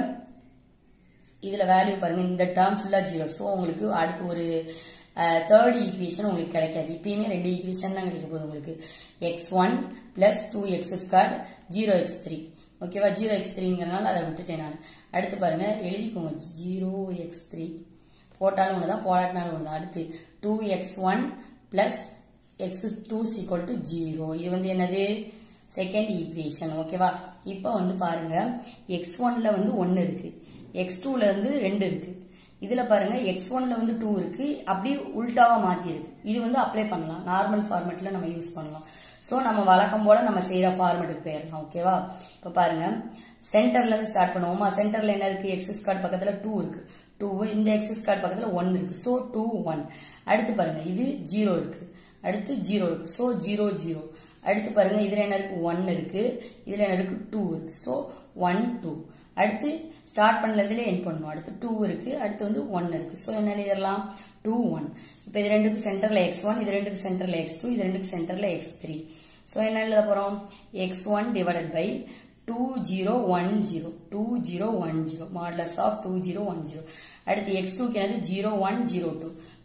S1: இதில் வேல்யூ பாருங்க இந்த டேர்ம் ஃபுல்லாக ஜீரோ ஸோ உங்களுக்கு அடுத்து ஒரு தேர்ட் ஈக்குவேஷன் உங்களுக்கு கிடைக்காது இப்பயுமே ரெண்டு ஈக்குவேஷன் தான் கிடைக்க போகுது உங்களுக்கு X one plus two X square zero X three ஓகேவா ஜீரோ எக்ஸ் த்ரீங்கிறனால அதை விட்டுட்டேன் நான் அடுத்து பாருங்க எழுதிக்கோங்க ஜீரோ எக்ஸ் த்ரீ போட்டாலும் ஒன்று தான் போடாட்டினாலும் ஒன்று தான் அடுத்து two X one plus X two equal to zero இது வந்து என்னது செகண்ட் ஈக்குவேஷன் ஓகேவா இப்போ வந்து பாருங்க எக்ஸ் ஒன்ல வந்து ஒன்று இருக்கு எக்ஸ் டூல இருந்து ரெண்டு இருக்கு இதுல பாருங்க எக்ஸ் ஒன்ல வந்து டூ இருக்கு அப்படியே உல்டாவா மாத்தி இருக்கு இது வந்து அப்ளை பண்ணலாம் நார்மல் ஃபார்மேட்ல நம்ம யூஸ் பண்ணலாம் ஸோ நம்ம வழக்கம் போல நம்ம செய்யற ஃபார்மேட்டுக்கு போயிடலாம் ஓகேவா இப்போ பாருங்க சென்டர்ல இருந்து ஸ்டார்ட் பண்ணுவோமா சென்டர்ல என்ன இருக்கு எக்ஸஸ் கார்டு பக்கத்துல டூ இருக்கு டூ இந்த எக்ஸஸ் கார்டு பக்கத்துல ஒன் இருக்கு ஸோ டூ ஒன் அடுத்து பாருங்க இது ஜீரோ இருக்கு அடுத்து ஜீரோ இருக்கு ஸோ ஜீரோ ஜீரோ அடுத்து பாருங்க இதுல என்ன இருக்கு ஒன் இருக்கு இதுல என்ன இருக்கு டூ இருக்கு ஸோ ஒன் டூ அடுத்து ஸ்டார்ட் பண்ணதுல என் பண்ணணும் அடுத்து டூ இருக்கு அடுத்து வந்து ஒன் இருக்கு ஸோ என்ன எழுதிடலாம் டூ ஒன் இப்போ இது ரெண்டுக்கு சென்டர்ல எக்ஸ் ஒன் இது ரெண்டுக்கு சென்டர்ல எக்ஸ் டூ இது ரெண்டுக்கு சென்டர்ல எக்ஸ் த்ரீ ஸோ என்ன எழுத போறோம் X one divided by two zero one zero two zero one zero modulus of two zero one zero அடுத்து எக்ஸ் டூக்கு என்னது zero one zero two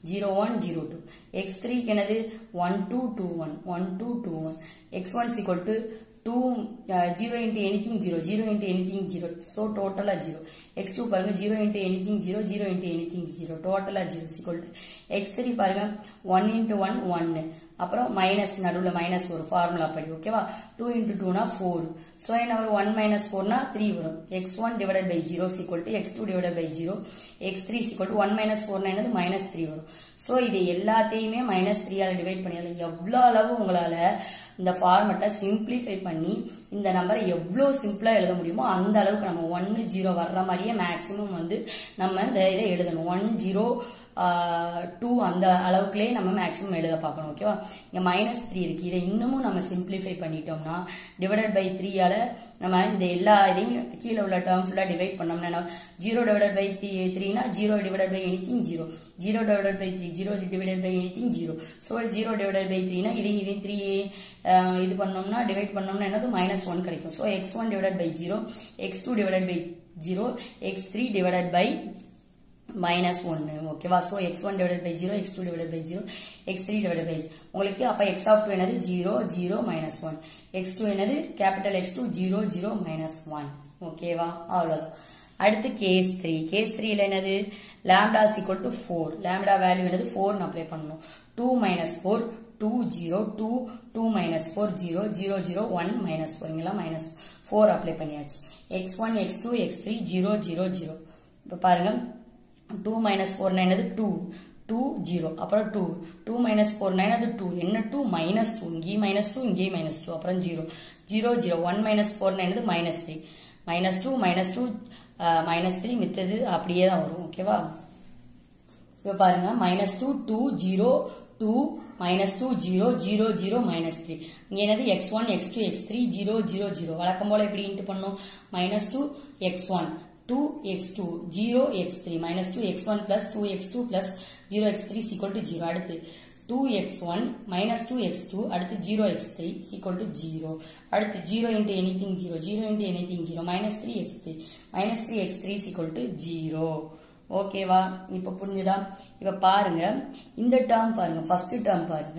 S1: zero one zero two X த்ரீக்கு என்னது one two two one one two two one X one equal to two zero into anything zero zero into anything zero so டோட்டலாக ஜீரோ எக்ஸ் டூ பாருங்க zero into anything zero zero into anything zero டோட்டலாக zero equal to X three பாருங்க ஒன் இன்ட்டு ஒன் ஒன்னு அப்புறம் மைனஸ் நடுவில் மைனஸ் வரும் ஃபார்முலா படி ஓகேவா டூ இன்ட்டு டூனா ஃபோர் ஸோ என்ன வரும் ஒன் மைனஸ் ஃபோர்னா த்ரீ வரும் X one divided by zero equal to X two divided by zero X three equal to one minus ஃபோர்னா என்னது மைனஸ் த்ரீ வரும் ஸோ இது எல்லாத்தையுமே மைனஸ் த்ரீயால் டிவைட் பண்ணிடலாம் எவ்வளோ அளவு உங்களால் இந்த ஃபார்மெட்டை சிம்பிளிஃபை பண்ணி இந்த நம்பரை எவ்வளோ சிம்பிளாக எழுத முடியுமோ அந்த அளவுக்கு நம்ம ஒன்று ஜீரோ வர்ற மாதிரியே மேக்ஸிமம் வந்து நம்ம இந்த இதை எழுதணும் ஒன் ஜீரோ டூ அந்த அளவுக்குலேயே நம்ம மேக்ஸிமம் எழுத பார்க்கணும் ஓகேவா இங்கே மைனஸ் த்ரீ இருக்கு இதை இன்னமும் நம்ம சிம்பிளிஃபை பண்ணிட்டோம்னா டிவைடட் பை த்ரீயால நம்ம இந்த எல்லா இதையும் கீழே உள்ள டேர்ம் ஃபுல்லாக டிவைட் பண்ணோம்னா ஜீரோ டிவைடட் பை த்ரீ த்ரீனா zero divided by anything zero zero divided by three zero divided by anything zero so zero divided by த்ரீனா இதை இதை த்ரீ இது பண்ணோம்னா டிவைட் பண்ணோம்னா என்னது மைனஸ் ஒன் கிடைக்கும் so X one divided by zero X two divided by zero X three divided by minus ஒன்று ஓகேவா so X one divide by zero X two divide by zero X three divide by உங்களுக்கு அப்போ எக்ஸ் ஆஃப் டூ என்னது zero zero minus one X two என்னது capital X two zero zero minus one ஓகேவா அவ்வளோதான் அடுத்து கேஸ் த்ரீ கேஸ் த்ரீல என்னது lambda equal to four lambda value என்னது ஃபோர்னு அப்ளை பண்ணணும் two minus four two zero two two minus four zero zero zero one minus four இங்கெல்லாம் மைனஸ் ஃபோர் அப்ளை பண்ணியாச்சு X one X two X three zero zero zero இப்போ பாருங்க டூ மைனஸ் ஃபோர் நைன் அது டூ டூ ஜீரோ அப்புறம் two two minus four nine அது டூ என்ன டூ மைனஸ் டூ இங்கேயும் மைனஸ் டூ இங்கேயும் மைனஸ் டூ அப்புறம் zero zero zero one minus four nine அது minus three minus two minus two minus three மித்தது அப்படியே தான் வரும் ஓகேவா இப்போ பாருங்க minus two two zero two minus two zero zero zero minus three இங்கே என்னது X one X two X three zero zero zero வழக்கம் போல் எப்படி இன்ட்டு பண்ணணும் minus two X one 2x2 0 x3 minus 2x1 plus 2x2 plus 0x3 is equal to 0 அடுத்து 2x1 minus 2x2 அடுத்து 0x3 is equal to 0 அடுத்து 0 into anything 0 0 into anything 0 minus 3x3 minus 3x3 is equal to 0 ஓகேவா இப்ப புரிஞ்சுதா இப்ப பாருங்க இந்த டேர்ம் பாருங்க ஃபர்ஸ்ட் டேர்ம் பாருங்க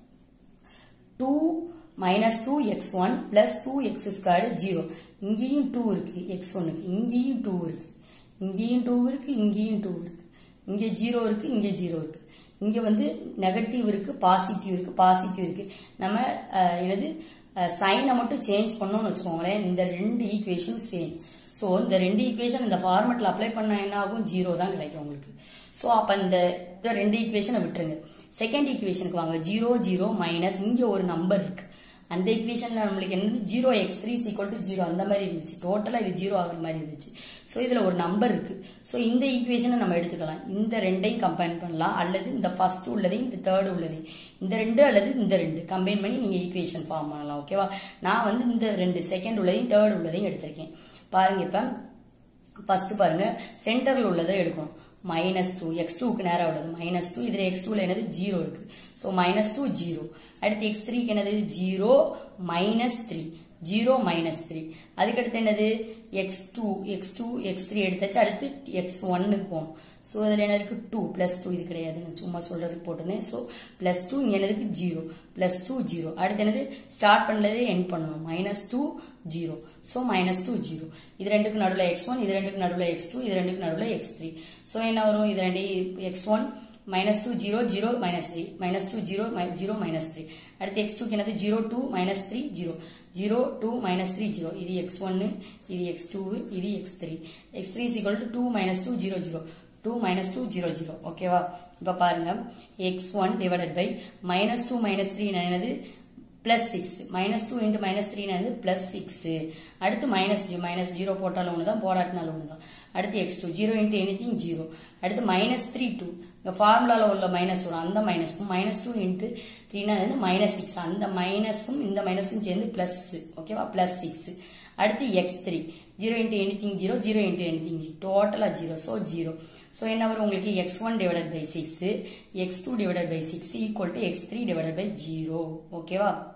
S1: 2 minus two X one plus two X squared zero இங்கேயும் டூ இருக்கு எக்ஸ் ஒன்னுக்கு இங்கேயும் டூ இருக்கு இங்கேயும் டூ இருக்கு இங்கேயும் டூ இருக்கு இங்கே ஜீரோ இருக்கு இங்கே ஜீரோ இருக்கு இங்க வந்து நெகட்டிவ் இருக்கு பாசிட்டிவ் இருக்கு பாசிட்டிவ் இருக்கு நம்ம என்னது சைனை மட்டும் சேஞ்ச் பண்ணோம்னு வச்சுக்கோங்களேன் இந்த ரெண்டு ஈக்குவேஷனும் சேம் ஸோ இந்த ரெண்டு ஈக்குவேஷன் இந்த ஃபார்மெட்ல அப்ளை பண்ண என்ன ஆகும் ஜீரோ தான் கிடைக்கும் உங்களுக்கு ஸோ அப்போ இந்த ரெண்டு ஈக்குவேஷனை விட்டுருங்க செகண்ட் ஈக்குவேஷனுக்கு வாங்க ஜீரோ ஜீரோ மைனஸ் இங்கே ஒரு நம்பர் இருக்கு அந்த ஈக்குவேஷன்ல நம்மளுக்கு என்னது zero X three equal to zero அந்த மாதிரி இருந்துச்சு டோட்டலா இது ஜீரோ ஆகிற மாதிரி இருந்துச்சு ஸோ இதுல ஒரு நம்பர் இருக்கு ஸோ இந்த ஈக்குவேஷனை நம்ம எடுத்துக்கலாம் இந்த ரெண்டையும் கம்பைன் பண்ணலாம் அல்லது இந்த ஃபர்ஸ்ட் உள்ளதையும் இந்த தேர்ட் உள்ளதையும் இந்த ரெண்டு அல்லது இந்த ரெண்டு கம்பைன் பண்ணி நீங்க ஈக்குவேஷன் ஃபார்ம் பண்ணலாம் ஓகேவா நான் வந்து இந்த ரெண்டு செகண்ட் உள்ளதையும் தேர்ட் உள்ளதையும் எடுத்திருக்கேன் பாருங்க இப்ப ஃபர்ஸ்ட் பாருங்க சென்டர்ல உள்ளதை எடுக்கணும் மைனஸ் டூ எக்ஸ் டூக்கு நேரம் உள்ளது மைனஸ் டூ இதுல எக்ஸ் டூல என்னது ஜீரோ இருக்கு ஸோ மைனஸ் டூ ஜீரோ அடுத்து எக்ஸ் த்ரீக்கு என்னது zero minus three zero minus three அதுக்கடுத்து என்னது X two X two X three எடுத்தாச்சு அடுத்து எக்ஸ் ஒன்னுக்கு போகணும் ஸோ இதில் என்ன இருக்கு டூ பிளஸ் டூ இது கிடையாது நான் சும்மா சொல்றதுக்கு போட்டிருந்தேன் ஸோ பிளஸ் டூ இங்கே என்னதுக்கு ஜீரோ பிளஸ் டூ ஜீரோ அடுத்து என்னது ஸ்டார்ட் பண்ணதே என் பண்ணணும் minus two zero so minus two zero இது ரெண்டுக்கு நடுவில் எக்ஸ் ஒன் இது ரெண்டுக்கு நடுவில் எக்ஸ் டூ இது ரெண்டுக்கு நடுவில் எக்ஸ் த்ரீ ஸோ என்ன வரும் இது ரெண்டு X one minus two zero zero minus three minus two zero zero minus three அடுத்து எக்ஸ் டூக்கு என்னது zero two minus three zero zero two minus three zero இது எக்ஸ் ஒன்னு இது எக்ஸ் டூ இது X three X three is equal to two minus two zero zero two minus two zero zero ஓகேவா இப்போ பாருங்க X one divided by minus two minus three என்னது plus six minus two into minus three plus six அடுத்து மைனஸ் மைனஸ் ஜீரோ போட்டாலும் ஒன்று தான் போடாட்டினாலும் ஒன்று தான் அடுத்து X two zero into any zero அடுத்து மைனஸ் த்ரீ டூ இங்கே ஃபார்முலாவில் உள்ள மைனஸ் வரும் அந்த மைனஸும் மைனஸ் டூ இன்ட்டு த்ரீனா வந்து மைனஸ் சிக்ஸ் அந்த மைனஸும் இந்த மைனஸும் சேர்ந்து பிளஸ் ஓகேவா பிளஸ் சிக்ஸ் அடுத்து X three zero into any zero zero into any zero டோட்டலாக ஜீரோ ஸோ ஜீரோ ஸோ என்ன வரும் உங்களுக்கு X one divided by six X two divided by six equal to X three divided by zero ஓகேவா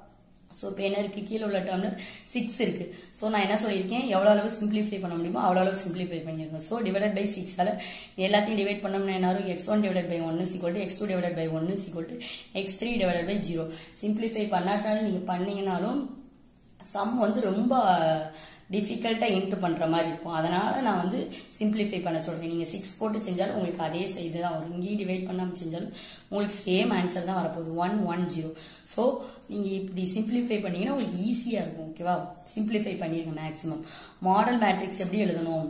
S1: ஸோ இப்போ என்ன இருக்கு கீழே உள்ள டேர்ம்ல சிக்ஸ் இருக்கு ஸோ நான் என்ன சொல்லியிருக்கேன் எவ்வளோ அளவு சிம்பிளிஃபை பண்ண முடியுமோ அவ்வளோ அளவு சிம்பிளிஃபை பண்ணியிருக்கேன் ஸோ டிவைடட் பை சிக்ஸால எல்லாத்தையும் டிவைட் பண்ணோம்னா என்ன வரும் எக்ஸ் ஒன் டிவைடட் பை ஒன்னு equal to X two divided by ஒன்னு equal to X three divided by zero simplify பண்ணாட்டாலும் நீங்க பண்ணீங்கனாலும் சம் வந்து ரொம்ப டிஃபிகல்ட்டா இன்ட்டு பண்ற மாதிரி இருக்கும் அதனால நான் வந்து சிம்பிளிஃபை பண்ண சொல்றேன் நீங்க சிக்ஸ் போட்டு செஞ்சாலும் உங்களுக்கு அதே செய்து தான் வரும் இங்கேயும் டிவைட் பண்ணாம செஞ்சாலும் உங்களுக்கு சேம் ஆன்சர் தான் வரப்போகுது ஒன் ஒன் ஜீரோ ஸோ நீங்க இப்படி சிம்பிளிஃபை பண்ணீங்கன்னா உங்களுக்கு ஈஸியா இருக்கும் ஓகேவா சிம்பிளிஃபை பண்ணிருங்க மேக்ஸிமம் மாடல் மேட்ரிக்ஸ் எப்படி எழுதணும்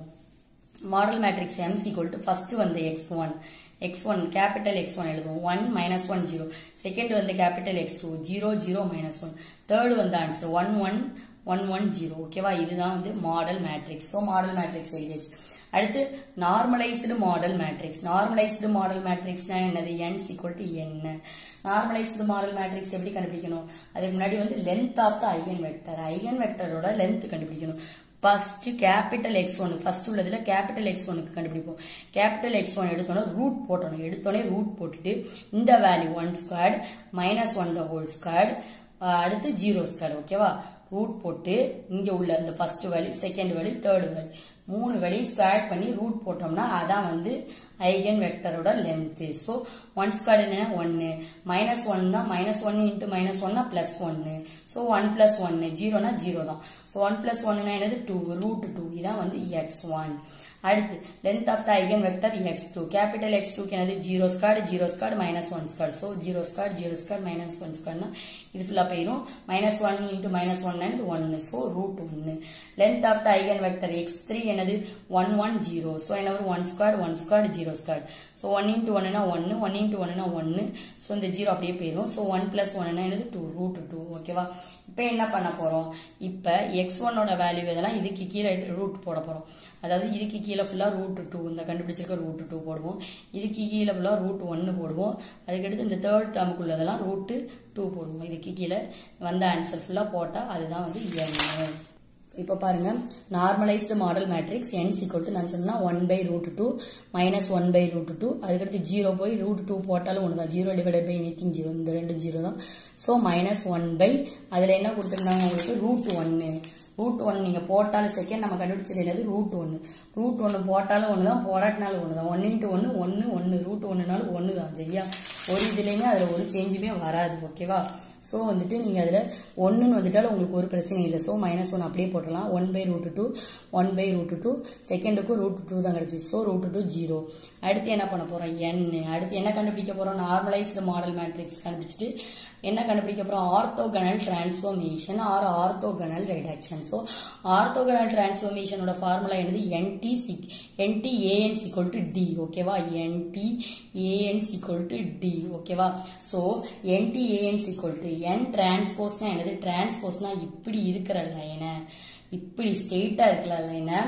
S1: model matrix M equal to first வந்து X one X one capital X one எழுதுவோம் one minus one zero second வந்து capital X two zero zero minus one third வந்து answer one one one one zero ஓகேவா இதுதான் வந்து model matrix so model matrix எழுதியாச்சு அடுத்து normalised model matrix normalised model மேட்ரிக்ஸ்னா என்னது n சீக்வல் டு என்ன நார்மலைஸ்டு மாடல் மேட்ரிக்ஸ் எப்படி கண்டுபிடிக்கணும் அதுக்கு முன்னாடி வந்து length of the eigen vector eigen வெக்டரோட லென்த் கண்டுபிடிக்கணும் first capital X one first உள்ளதுல கேபிட்டல் எக்ஸ் ஒனுக்கு கண்டுபிடிப்போம் கேபிட்டல் எக்ஸ் ஒன் எடுத்தோன்னே ரூட் போட்டணும் எடுத்தோடனே ரூட் போட்டுட்டு இந்த value one squared minus one the whole squared அடுத்து ஜீரோ ஸ்கொயர்ட் ஓகேவா ரூட் போட்டு இங்க உள்ள இந்த first value second value third value மூணு வேல்யூ ஸ்கொயர் பண்ணி ரூட் போட்டோம்னா அதான் வந்து ஐகன் வெக்டரோட லென்த் ஸோ ஒன் ஸ்கொயர் என்ன ஒன்னு மைனஸ் ஒன் தான் மைனஸ் ஒன் இன்ட்டு மைனஸ் ஒன்னா பிளஸ் ஒன்னு ஸோ ஒன் பிளஸ் ஒன்னு ஜீரோனா ஜீரோ தான் ஸோ ஒன் பிளஸ் ஒன்னா என்னது டூ ரூட் டூ இதான் வந்து எக்ஸ் ஒன் அடுத்து length of the eigen vector X two capital X டூக்கு என்னது zero square zero square minus one square so zero square zero square minus one ஸ்கொயர்னா இது ஃபுல்லாக போயிடும் minus one into minus one ஒன்னு ஸோ ரூட் ஒன்னு length of the eigen vector X three என்னது ஒன் ஒன் ஜீரோ ஸோ என்ன வரும் one square one square zero square so one into ஒன்னுனா ஒன்னு ஒன் இன்ட்டு ஒன்னுனா ஒன்னு ஸோ இந்த ஜீரோ அப்படியே போயிடும் ஸோ ஒன் பிளஸ் ஒன்னுனா என்னது டூ ரூட் டூ ஓகேவா இப்போ என்ன பண்ண போறோம் இப்போ எக்ஸ் ஒன்னோட வேல்யூ இதெல்லாம் இதுக்கு கீழே ரூட் போட போறோம் அதாவது இதுக்கு கீழே ஃபுல்லாக ரூட் டூ இந்த கண்டுபிடிச்சிருக்க ரூட் டூ போடுவோம் இதுக்கு கீழே ஃபுல்லாக ரூட் ஒன்று போடுவோம் அதுக்கடுத்து இந்த தேர்ட் டேமுக்குள்ளதெல்லாம் ரூட்டு டூ போடுவோம் இதுக்கு கீழே வந்த ஆன்சர் ஃபுல்லாக போட்டால் அதுதான் வந்து என்ன இப்போ பாருங்க normalised model matrix N equal to நான் சொன்னா one by root two minus one by root two அதுக்கடுத்து ஜீரோ போய் ரூட் டூ போட்டாலும் ஒன்று தான் zero divided by anything zero இந்த ரெண்டு ஜீரோ தான் ஸோ மைனஸ் ஒன் பை அதில் என்ன கொடுத்துருந்தாங்க உங்களுக்கு ரூட் ஒன்று ரூட் ஒன் நீங்கள் போட்டாலும் செகண்ட் நம்ம கண்டுபிடிச்சது என்னது ரூட் ஒன்று ரூட் ஒன்று போட்டாலும் ஒன்று தான் போராட்டினாலும் ஒன்று தான் ஒன்று இன்ட்டு ஒன்று ஒன்று ஒன்று ரூட் ஒன்றுனாலும் ஒன்று தான் சரியா ஒரு இதுலேயுமே அதில் ஒரு சேஞ்சுமே வராது ஓகேவா ஸோ வந்துட்டு நீங்கள் அதில் ஒன்றுன்னு வந்துட்டாலும் உங்களுக்கு ஒரு பிரச்சனை இல்லை ஸோ மைனஸ் ஒன் அப்படியே போட்டலாம் one by root two one by root two செகண்டுக்கும் ரூட் டூ தான் கிடச்சி ஸோ ரூட் டூ ஜீரோ அடுத்து என்ன பண்ண போகிறோம் என் அடுத்து என்ன கண்டுபிடிக்க போகிறோம் நார்மலைஸ்டு மாடல் மேட்ரிக்ஸ் கண்டுபிடிச்சிட்டு என்ன கண்டுபிடிக்க போகிறோம் orthogonal transformation or orthogonal reduction so orthogonal டிரான்ஸ்ஃபர்மேஷனோட ஃபார்முலா என்னது என்டி சிக் N T A N equal to D ஓகேவா N T A N equal to D ஓகேவா so N T A N equal to N டிரான்ஸ்போஸ்னா என்னது டிரான்ஸ்போஸ்னா இப்படி இருக்கிற லைனை இப்படி ஸ்ட்ரெயிட்டாக இருக்கிற லைனை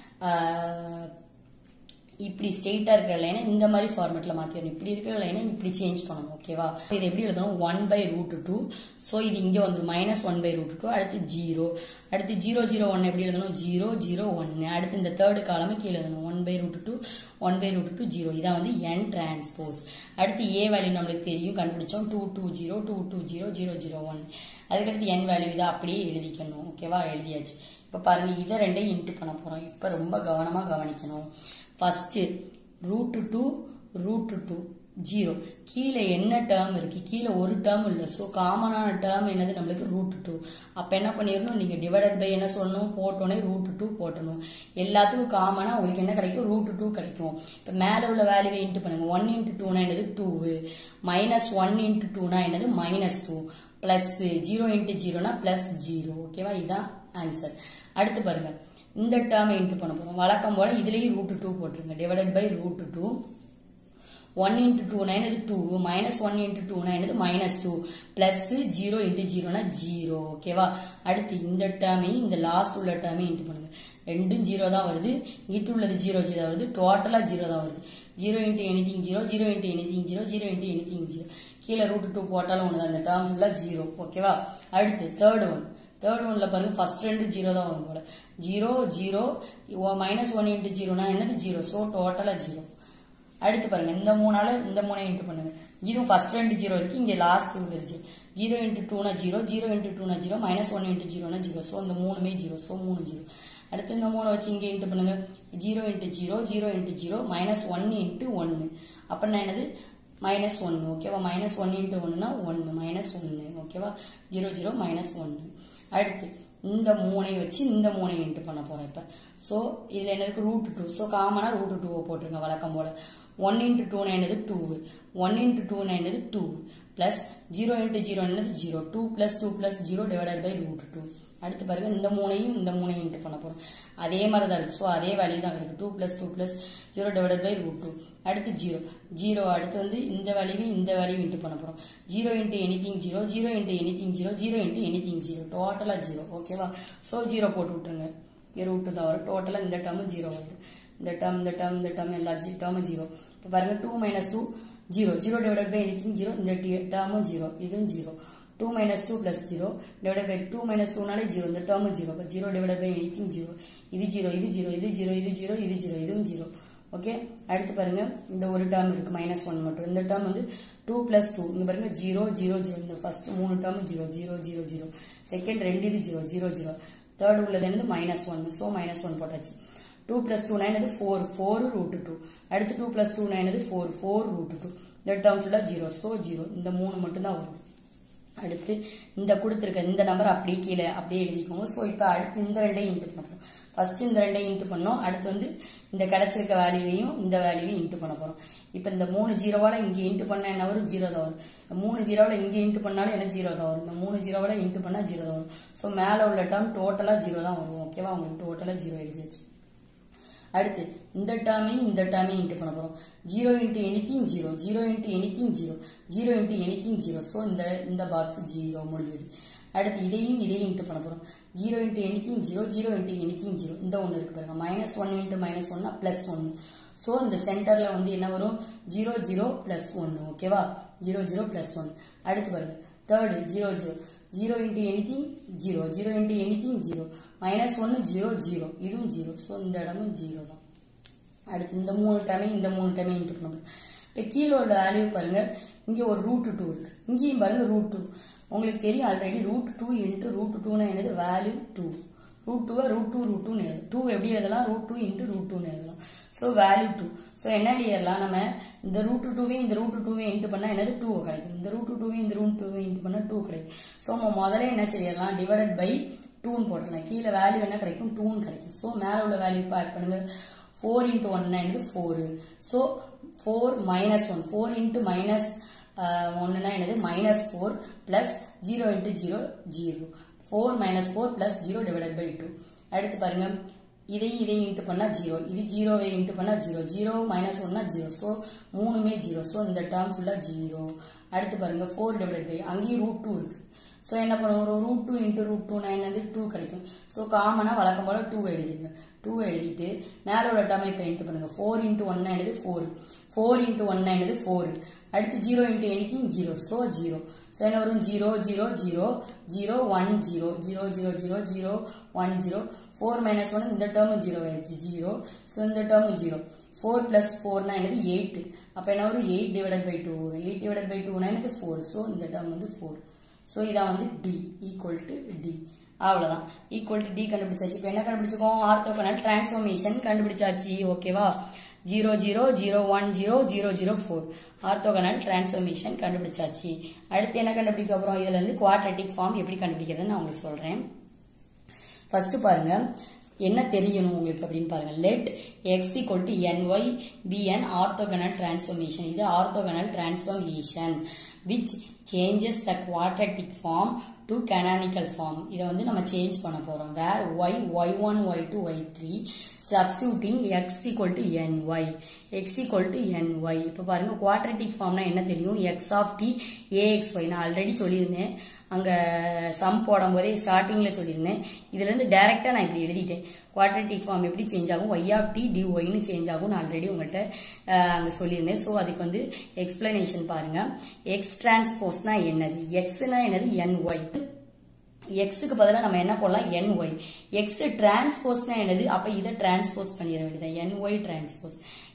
S1: இப்படி ஸ்ட்ரெயிட்டா இருக்கிற லைனை இந்த மாதிரி ஃபார்மேட்ல மாத்திடணும் இப்படி இருக்கிற லைனை இப்படி சேஞ்ச் பண்ணணும் ஓகேவா இது எப்படி எழுதணும் one by root two so இது இங்க வந்துடும் minus one by root two அடுத்து ஜீரோ அடுத்து ஜீரோ ஜீரோ ஒன் எப்படி எழுதணும் ஜீரோ ஜீரோ ஒன்னு அடுத்து இந்த தேர்டு காலமே கீழே எழுதணும் one by root two one by root two zero இதான் வந்து என் டிரான்ஸ்போஸ் அடுத்து ஏ வேல்யூ நம்மளுக்கு தெரியும் கண்டுபிடிச்சோம் two two zero two two zero zero zero one அதுக்கடுத்து என் வேல்யூ இதை அப்படியே எழுதிக்கணும் ஓகேவா எழுதியாச்சு இப்போ பாருங்க இதை ரெண்டையும் இன்ட்டு பண்ண போறோம் இப்போ ரொம்ப கவனமா கவனிக்கணும் first root two root two zero கீழே என்ன டேர்ம் இருக்கு கீழே ஒரு டேர்ம் இல்லை ஸோ காமனான டேர்ம் என்னது நம்மளுக்கு ரூட் டூ அப்போ என்ன பண்ணிடணும் நீங்கள் டிவைடட் பை என்ன சொல்லணும் போட்டோன்னே ரூட் டூ போட்டணும் எல்லாத்துக்கும் காமனாக உங்களுக்கு என்ன கிடைக்கும் ரூட் டூ கிடைக்கும் இப்போ மேலே உள்ள வேல்யூவை இன்ட்டு பண்ணுங்க ஒன் இன்ட்டு டூனா என்னது டூ மைனஸ் ஒன் இன்ட்டு டூனா என்னது minus two plus zero into ஜீரோனா பிளஸ் ஜீரோ ஓகேவா இதுதான் ஆன்சர் அடுத்து பாருங்க இந்த டேர்மை இன்ட்டு பண்ண போறோம் வழக்கம் போல இதுலயும் ரூட் டூ போட்டுருங்க divided by root two one into டூனா என்னது டூ மைனஸ் ஒன் இன்ட்டு டூனா என்னது minus two plus zero into ஜீரோனா ஜீரோ ஓகேவா அடுத்து இந்த டேர்மையும் இந்த லாஸ்ட் உள்ள டேர்மையும் இன்ட்டு பண்ணுங்க ரெண்டும் ஜீரோ தான் வருது இங்கிட்டு உள்ளது ஜீரோ ஜீரோ வருது டோட்டலா ஜீரோ தான் வருது zero into anything zero zero into anything zero zero into anything zero கீழே ரூட் டூ போட்டாலும் ஒன்று அந்த டேர்ம் ஃபுல்லா ஜீரோ ஓகேவா அடுத்து தேர்ட் ஒன் தேர்ட் ஒன்ல பாருங்க ஃபர்ஸ்ட் ரெண்டு ஜீரோ தான் வரும் போல zero zero minus one into ஜீரோனா என்னது ஜீரோ ஸோ டோட்டலா ஜீரோ அடுத்து பாருங்க இந்த மூணால இந்த மூணை இன்ட்டு பண்ணுங்க இதுவும் ஃபர்ஸ்ட் ரெண்டு ஜீரோ இருக்கு இங்க லாஸ்ட் வந்துருச்சு ஜீரோ இன்ட்டு டூனா ஜீரோ ஜீரோ இன்ட்டு டூனா ஜீரோ மைனஸ் ஒன் இன்ட்டு ஜீரோனா ஜீரோ ஸோ இந்த மூணுமே ஜீரோ ஸோ மூணு ஜீரோ அடுத்து இந்த மூணை வச்சு இங்கே இன்ட்டு பண்ணுங்க zero into zero zero into zero minus one into ஒன்று அப்படின்னா என்னது மைனஸ் ஒன்று ஓகேவா மைனஸ் ஒன் இன்ட்டு ஒன்றுனா ஒன்று மைனஸ் ஒன்று ஓகேவா ஜீரோ ஜீரோ மைனஸ் ஒன்று அடுத்து இந்த மூணை வச்சு இந்த மூணை இன்ட்டு பண்ண போகிறோம் இப்போ ஸோ இதில் என்ன இருக்குது ரூட் டூ ஸோ காமனாக ரூட் டூவை போட்டுருங்க வழக்கம் போல் ஒன் இன்ட்டு டூ என்னது டூ ஒன் இன்ட்டு டூ என்னது two plus zero into zero என்னது zero two plus two plus zero divided by root two அடுத்து பாருங்க இந்த மூணையும் இந்த மூணையும் இன்ட்டு பண்ண போகிறோம் அதே மாதிரி தான் இருக்குது ஸோ அதே வேல்யூ தான் கிடைக்கும் two plus two plus zero divided by root two அடுத்து ஜீரோ ஜீரோ அடுத்து வந்து இந்த வேல்யூவையும் இந்த வேல்யூ இன்ட்டு பண்ண போகிறோம் zero into anything zero zero into anything zero zero into anything zero டோட்டலாக ஜீரோ ஓகேவா ஸோ ஜீரோ போட்டு விட்டுருங்க ரூட்டு தான் வரும் டோட்டலாக இந்த டேர்மு ஜீரோ வரும் இந்த டேர்ம் இந்த டேர்ம் இந்த டேர்ம் எல்லா டேர்மும் ஜீரோ இப்போ பாருங்க two minus two zero zero divided by anything zero இந்த டேர்மும் ஜீரோ இதுவும் zero two minus two plus zero divide by two minus டூனாலே ஜீரோ இந்த டேர்மும் ஜீரோ இப்போ zero divide by anything zero இது ஜீரோ இது ஜீரோ இது ஜீரோ இது ஜீரோ இது ஜீரோ இதுவும் ஜீரோ ஓகே அடுத்து பாருங்க இந்த ஒரு டேர்ம் இருக்கு மைனஸ் ஒன் மட்டும் இந்த டேர்ம் வந்து டூ பிளஸ் டூ இங்க பாருங்க ஜீரோ ஜீரோ ஜீரோ இந்த ஃபர்ஸ்ட் மூணு term zero zero zero zero second ரெண்டு இது ஜீரோ ஜீரோ ஜீரோ தேர்ட் உள்ளது என்னது minus one so minus one போட்டாச்சு two plus two nine four four root two அடுத்து two plus two nine four four root two இந்த டேர்ம் ஃபுல்லாக ஜீரோ ஸோ ஜீரோ இந்த மூணு மட்டும் தான் வரும் அடுத்து இந்த கொடுத்துருக்க இந்த நம்பர் அப்படியே கீழே அப்படியே எழுதிக்கோங்க ஸோ இப்போ அடுத்து இந்த ரெண்டையும் இன்ட்டு பண்ண போகிறோம் ஃபர்ஸ்ட் இந்த ரெண்டையும் இன்ட்டு பண்ணோம் அடுத்து வந்து இந்த கிடைச்சிருக்க வேல்யூவையும் இந்த வேல்யூவையும் இன்ட்டு பண்ண போகிறோம் இப்போ இந்த மூணு ஜீரோவால இங்கே இன்ட்டு பண்ண என்ன வரும் ஜீரோ தான் வரும் இந்த மூணு ஜீரோவில் இங்கே இன்ட்டு பண்ணாலும் என்ன ஜீரோ தான் வரும் இந்த மூணு ஜீரோவில் இன்ட்டு பண்ணால் ஜீரோ தான் வரும் ஸோ மேலே உள்ள டேர்ம் டோட்டலாக ஜீரோ தான் வரும் ஓகேவா உங்களுக்கு டோட்டலாக ஜீரோ எழுதியாச்சு அடுத்து இந்த டேர்மையும் இந்த டேர்மையும் இன்ட்டு பண்ண போகிறோம் zero into anything zero zero into anything zero zero into anything zero so இந்த இந்த பாக்ஸ் ஜீரோ முடிஞ்சது அடுத்து இதையும் இதையும் இன்ட்டு பண்ண போகிறோம் zero into anything zero zero into anything zero இந்த ஒன்று இருக்கு பாருங்க மைனஸ் ஒன் இன்ட்டு மைனஸ் ஒன்னா ப்ளஸ் ஒன்று ஸோ இந்த சென்டரில் வந்து என்ன வரும் ஜீரோ ஜீரோ ப்ளஸ் ஒன்று ஓகேவா ஜீரோ ஜீரோ ப்ளஸ் ஒன் அடுத்து பாருங்க third zero zero zero into anything zero zero into anything zero minus ஒன்று ஜீரோ ஜீரோ இதுவும் ஜீரோ ஸோ இந்த இடமும் ஜீரோ தான் அடுத்து இந்த மூணு டைமே இந்த மூணு டைமே இன்ட்டு பண்ண போகிறோம் இப்போ கீழே உள்ள வேல்யூ பாருங்க இங்கே ஒரு ரூட் டூ இருக்கு இங்கேயும் பாருங்க ரூட் டூ உங்களுக்கு தெரியும் already root two into root டூனா என்னது வேல்யூ டூ ரூட் டூவை ரூட் டூ ரூட் டூன்னு எழுதலாம் டூ எப்படி எழுதலாம் ரூட் டூ இன்ட்டு ரூட் டூன்னு எழுதலாம் ஸோ வேல்யூ டூ ஸோ என்ன எழுதிடலாம் நம்ம இந்த ரூட் டூவே இந்த ரூட் டூவே இன்ட்டு பண்ணால் என்னது டூ கிடைக்கும் இந்த ரூட் டூவே இந்த ரூட் டூவே இன்ட்டு பண்ணால் டூ கிடைக்கும் ஸோ நம்ம முதல்ல என்ன செய்யலாம் டிவைடட் பை டூன்னு போட்டுடலாம் கீழே வேல்யூ என்ன கிடைக்கும் டூன்னு கிடைக்கும் ஸோ மேலே உள்ள வேல்யூ இப்போ ஆட் பண்ணுங்க ஃபோர் இன்ட்டு ஒன் என்னது four so four minus one four into minus ஒன்றுனா என்னது minus four plus zero into zero zero four minus four plus zero divided by two அடுத்து பாருங்க இதையும் இதையும் இன்ட்டு பண்ணால் ஜீரோ இது ஜீரோவை இன்ட்டு பண்ணால் ஜீரோ ஜீரோ மைனஸ் ஒன்னா ஜீரோ ஸோ மூணுமே ஜீரோ ஸோ இந்த டேர்ம் ஃபுல்லாக ஜீரோ அடுத்து பாருங்க ஃபோர் டிவைடட் பை அங்கேயும் ரூட் டூ இருக்கு ஸோ என்ன பண்ணுவோம் ஒரு root two into root two nine வந்து டூ கிடைக்கும் ஸோ காமனாக வழக்கம் போல் டூ எழுதிருங்க டூ எழுதிட்டு மேலே உள்ள டேர்மை இப்போ இன்ட்டு பண்ணுங்க ஃபோர் இன்ட்டு ஒன் என்னது ஃபோர் ஃபோர் இன்ட்டு ஒன் என்னது ஃபோர் அடுத்து zero into anything zero so zero so என்ன வரும் zero zero zero zero one zero zero zero zero zero one zero four minus one இந்த டேர்மும் ஜீரோ ஆயிடுச்சு ஜீரோ ஸோ இந்த டேர்மும் ஜீரோ ஃபோர் பிளஸ் ஃபோர்னா என்னது எயிட் அப்போ என்ன வரும் எயிட் டிவைடட் பை டூ வரும் எயிட் டிவைடட் பை டூனா என்னது ஃபோர் ஸோ இந்த டேர்ம் வந்து ஃபோர் ஸோ இதான் வந்து டி ஈக்குவல் டு டி அவ்வளோதான் ஈக்குவல் டு டி கண்டுபிடிச்சாச்சு இப்போ என்ன கண்டுபிடிச்சிருக்கோம் ஆர்த்தோகனல் டிரான்ஸ்ஃபர்மேஷன் கண்டுபிடிச்சாச்சு ஓகேவா zero zero zero one zero zero zero four orthogonal transformation கண்டுபிடிச்சாச்சு அடுத்து என்ன கண்டுபிடிக்க போகிறோம் இதுல இருந்து குவாட்ரட்டிக் ஃபார்ம் எப்படி கண்டுபிடிக்கிறதுன்னு நான் உங்களுக்கு சொல்கிறேன் ஃபர்ஸ்ட் பாருங்க என்ன தெரியணும் உங்களுக்கு அப்படின்னு பாருங்க let X equal to N Y be an orthogonal transformation இது orthogonal transformation which changes the quadratic form to canonical form இதை வந்து நம்ம சேஞ்ச் பண்ண போறோம் where Y Y one Y two Y three substituting X equal to N Y X equal to N Y இப்போ பாருங்க குவாட்ரட்டிக் ஃபார்ம்னா என்ன தெரியும் X of T A X Y நான் ஆல்ரெடி சொல்லியிருந்தேன் அங்க சம் போடும் போதே ஸ்டார்டிங்ல சொல்லியிருந்தேன் இதுல இருந்து டைரக்டா நான் இப்படி எழுதிட்டேன் குவாட்ரட்டிக் ஃபார்ம் எப்படி சேஞ்ச் ஆகும் ஒய் ஆஃப் டி டி ஒய்னு சேஞ்ச் ஆகும் நான் ஆல்ரெடி உங்கள்கிட்ட அங்க சொல்லியிருந்தேன் ஸோ அதுக்கு வந்து எக்ஸ்பிளனேஷன் பாருங்க எக்ஸ் டிரான்ஸ்போஸ்னா என்னது எக்ஸ்னா என்னது என் ஒய் எக்ஸுக்கு பதிலாக நம்ம என்ன போடலாம் என் ஒய் எக்ஸ் டிரான்ஸ்போஸ்னா என்னது அப்ப இதை டிரான்ஸ்போஸ் பண்ணிட வேண்டியது N Y transpose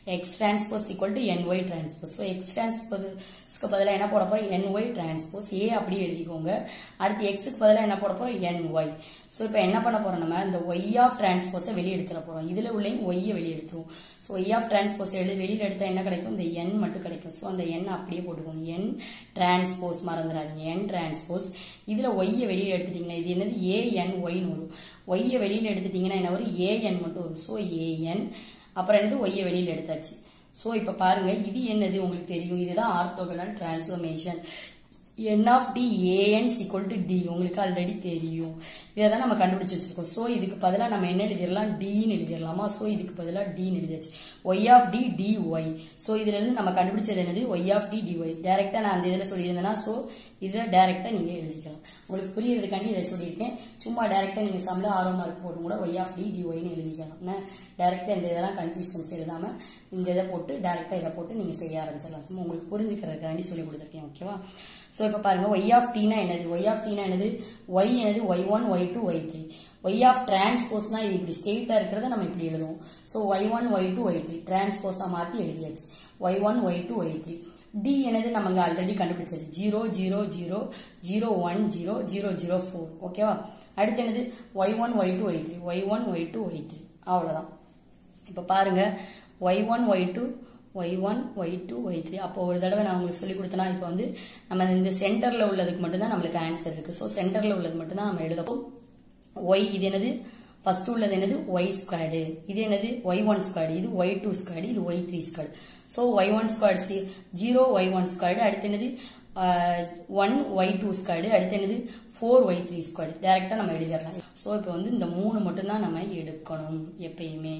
S1: X transpose equal to N Y transpose so X டிரான்ஸ்போஸ்க்கு பதிலாக என்ன போட போறோம் என் ஒய் டிரான்ஸ்போஸ் ஏ அப்படியே எழுதிக்கோங்க அடுத்து எக்ஸுக்கு பதிலாக என்ன போட போறோம் என் ஒய் ஸோ இப்போ என்ன பண்ண போறோம் நம்ம இந்த ஒய் ஆஃப் டிரான்ஸ்போஸை வெளியே எடுத்துட போறோம் இதுல உள்ள ஒய்யை வெளியே எடுத்துருவோம் ஸோ ஒய் ஆஃப் டிரான்ஸ்போஸ் எழுதி வெளியில் எடுத்தா என்ன கிடைக்கும் இந்த என் மட்டும் கிடைக்கும் ஸோ அந்த என் அப்படியே போட்டுக்கோங்க என் டிரான்ஸ்போஸ் மறந்துடாதீங்க என் டிரான்ஸ்போஸ் இதுல ஒய்யை வெளியில் எடுத்துட்டீங்கன்னா இது என்னது ஏஎன் ஒய்னு வரும் ஒய்யை வெளியில் எடுத்துட்டீங்கன்னா என்ன வரும் ஏஎன் மட்டும் வரும் ஸோ ஏஎன் அப்புறம் என்னது ஒய்யை வெளியில் எடுத்தாச்சு ஸோ இப்போ பாருங்க இது என்னது உங்களுக்கு தெரியும் இதுதான் orthogonal transformation n of d an is equal to d உங்களுக்கு ஆல்ரெடி தெரியும் இதை தான் நம்ம கண்டுபிடிச்சு வச்சிருக்கோம் ஸோ இதுக்கு பதிலாக நம்ம என்ன எழுதிடலாம் டின்னு எழுதிடலாமா ஸோ இதுக்கு பதிலாக டின்னு எழுதியாச்சு Y of T D Y so இதுல இருந்து நம்ம கண்டுபிடிச்சது என்னது Y of T D Y டேரக்டா நான் அந்த இதில் சொல்லியிருந்தேன்னா ஸோ இதை டேரக்டா நீங்க எழுதிக்கலாம் உங்களுக்கு புரியறதுக்காண்டி இதை சொல்லியிருக்கேன் சும்மா டேரக்டா நீங்க சம்ல ஆரோ மார்க் போட்டு கூட ஒய் ஆஃப் டி டி ஒய்னு எழுதிக்கலாம் டேரக்டா இந்த இதெல்லாம் கன்ஃபியூஷன்ஸ் எழுதாம இந்த இதை போட்டு டேரக்டா இதை போட்டு நீங்க செய்ய ஆரம்பிச்சிடலாம் சும்மா உங்களுக்கு புரிஞ்சுக்கிறதுக்காண்டி சொல்லி கொடுத்துருக்கேன் ஓகேவா ஸோ இப்போ பாருங்க ஒய் ஆஃப் டீனா என்னது ஒய் ஆஃப் டீனா என்னது ஒய் என்னது Y one Y two Y three Y of டிரான்ஸ்போஸ்னா இது இப்படி ஸ்ட்ரெயிட்டா இருக்கிறத நம்ம இப்படி எழுதுவோம் so Y one Y two Y three டிரான்ஸ்போஸா மாத்தி எழுதியாச்சு Y one Y two Y three D என்னது நம்ம ஆல்ரெடி கண்டுபிடிச்சது zero zero zero zero one zero zero zero four ஓகேவா அடுத்து என்னது Y one Y two Y three Y one Y two Y three அவ்வளோதான் இப்போ பாருங்க Y one Y two Y one Y two Y three அப்போ ஒரு தடவை நான் உங்களுக்கு சொல்லி கொடுத்தனா இப்போ வந்து நம்ம இந்த சென்டர்ல உள்ளதுக்கு மட்டும்தான் நம்மளுக்கு ஆன்சர் இருக்கு ஸோ சென்டர்ல உள்ளது மட்டும்தான் நம்ம எழுதப்போம் ஒய் இது என்னது ஃபர்ஸ்ட் உள்ளது என்னது ஒய் ஸ்கொயர்டு இது என்னது ஒய் ஒன் ஸ்கொயர்டு இது ஒய் டூ ஸ்கொயர்டு இது Y three squared so Y one squared C zero Y one squared அடுத்து என்னது ஒன் ஒய் டூ ஸ்கொயர்டு அடுத்து என்னது ஃபோர் ஒய் த்ரீ ஸ்கொயர்டு டேரக்டா நம்ம எழுதிடலாம் ஸோ இப்போ வந்து இந்த மூணு மட்டும்தான் நம்ம எடுக்கணும் எப்பயுமே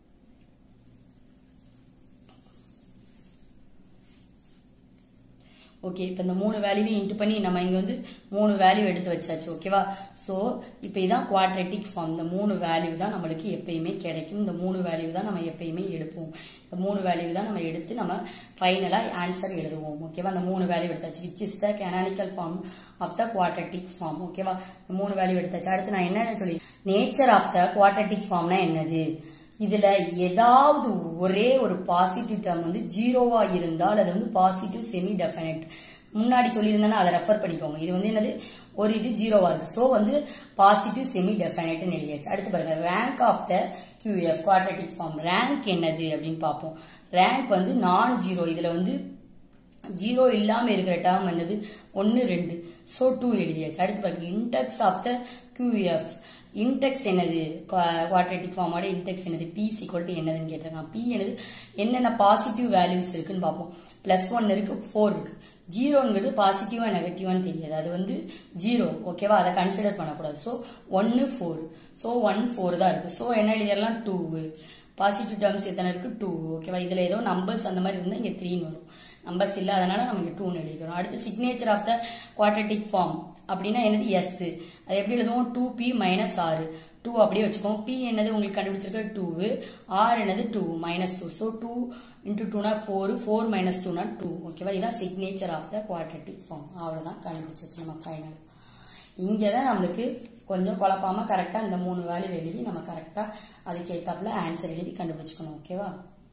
S1: ஓகே இப்போ இந்த மூணு வேல்யூவை இன்ட்டு பண்ணி நம்ம இங்கே வந்து மூணு வேல்யூ எடுத்து வச்சாச்சு ஓகேவா ஸோ இப்போ இதான் குவாட்ரேட்டிக் ஃபார்ம் இந்த மூணு வேல்யூ தான் நம்மளுக்கு எப்பயுமே கிடைக்கும் இந்த மூணு வேல்யூ தான் நம்ம எப்பயுமே எடுப்போம் இந்த மூணு வேல்யூ தான் நம்ம எடுத்து நம்ம ஃபைனலாக ஆன்சர் எழுதுவோம் ஓகேவா அந்த மூணு வேல்யூ எடுத்தாச்சு which is the canonical form of the quadratic form ஓகேவா இந்த மூணு வேல்யூ எடுத்தாச்சு அடுத்து நான் என்ன சொல்லி நேச்சர் ஆஃப் த குவாட்ரேட்டிக் ஃபார்ம்னா என்னது இதுல ஏதாவது ஒரே ஒரு பாசிட்டிவ் டேர்ம் வந்து ஜீரோவா இருந்தால் அது வந்து பாசிட்டிவ் செமி டெஃபினட் முன்னாடி சொல்லியிருந்தேன்னா அதை ரெஃபர் பண்ணிக்கோங்க இது வந்து என்னது ஒரு இது ஜீரோவா இருக்கு ஸோ வந்து பாசிட்டிவ் செமி டெஃபினட்னு எழுதியாச்சு அடுத்து பாருங்க rank of the QF quadratic form rank என்னது அப்படின்னு பார்ப்போம் ரேங்க் வந்து நான் ஜீரோ இதுல வந்து ஜீரோ இல்லாம இருக்கிற டேர்ம் என்னது ஒன்னு ரெண்டு ஸோ டூ எழுதியாச்சு அடுத்து பாருங்க index of the QF index என்னது குவாட்ரேட்டிக் ஃபார்மோட இன்டெக்ஸ் என்னது பி ஈக்குவல் டு என்னதுன்னு கேட்டிருக்காங்க பி என்னது என்னென்ன பாசிட்டிவ் வேல்யூஸ் இருக்குன்னு பார்ப்போம் பிளஸ் ஒன் இருக்கு ஃபோர் இருக்கு ஜீரோங்கிறது பாசிட்டிவா நெகட்டிவான்னு தெரியாது அது வந்து ஜீரோ ஓகேவா அதை கன்சிடர் பண்ணக்கூடாது ஸோ ஒன்னு ஃபோர் ஸோ ஒன் ஃபோர் தான் இருக்கு ஸோ என்ன எழுதிடலாம் டூ பாசிட்டிவ் டேர்ம்ஸ் எத்தனை இருக்கு டூ ஓகேவா இதுல ஏதோ நம்பர்ஸ் அந்த மாதிரி இருந்தா இங்க த்ரீன்னு வரும் நம்பர்ஸ் இல்ல அதனால நம்ம இங்க டூன்னு எழுதிக்கிறோம் அடுத்து signature of the quadratic form அப்படின்னா என்னது எஸ் அது எப்படி எழுதுவோம் டூ பி மைனஸ் ஆறு டூ அப்படியே வச்சுக்கோம் பி என்னது உங்களுக்கு கண்டுபிடிச்சிருக்க டூ ஆர் என்னது two minus two so two into டூனா ஃபோர் ஃபோர் மைனஸ் டூனா டூ ஓகேவா இதான் signature of the quadratic form அவ்வளோதான் கண்டுபிடிச்சிச்சு நம்ம ஃபைனல் இங்கே தான் நம்மளுக்கு கொஞ்சம் குழப்பாம கரெக்டாக இந்த மூணு வேல்யூ எழுதி நம்ம கரெக்டாக அதுக்கு ஏத்தாப்புல ஆன்சர் எழுதி கண்டுபிடிச்சுக்கணும் ஓகேவா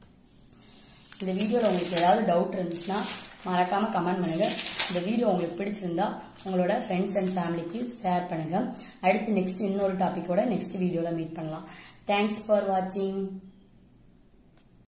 S1: இந்த வீடியோவில் உங்களுக்கு ஏதாவது டவுட் இருந்துச்சுன்னா மறக்காம கமெண்ட் பண்ணுங்க இந்த வீடியோ உங்களுக்கு பிடிச்சிருந்தா உங்களோட ஃப்ரெண்ட்ஸ் அண்ட் ஃபேமிலிக்கு ஷேர் பண்ணுங்க அடுத்து நெக்ஸ்ட் இன்னொரு டாபிக்கோட நெக்ஸ்ட் வீடியோவில் மீட் பண்ணலாம் தேங்க்ஸ் ஃபார் வாட்சிங்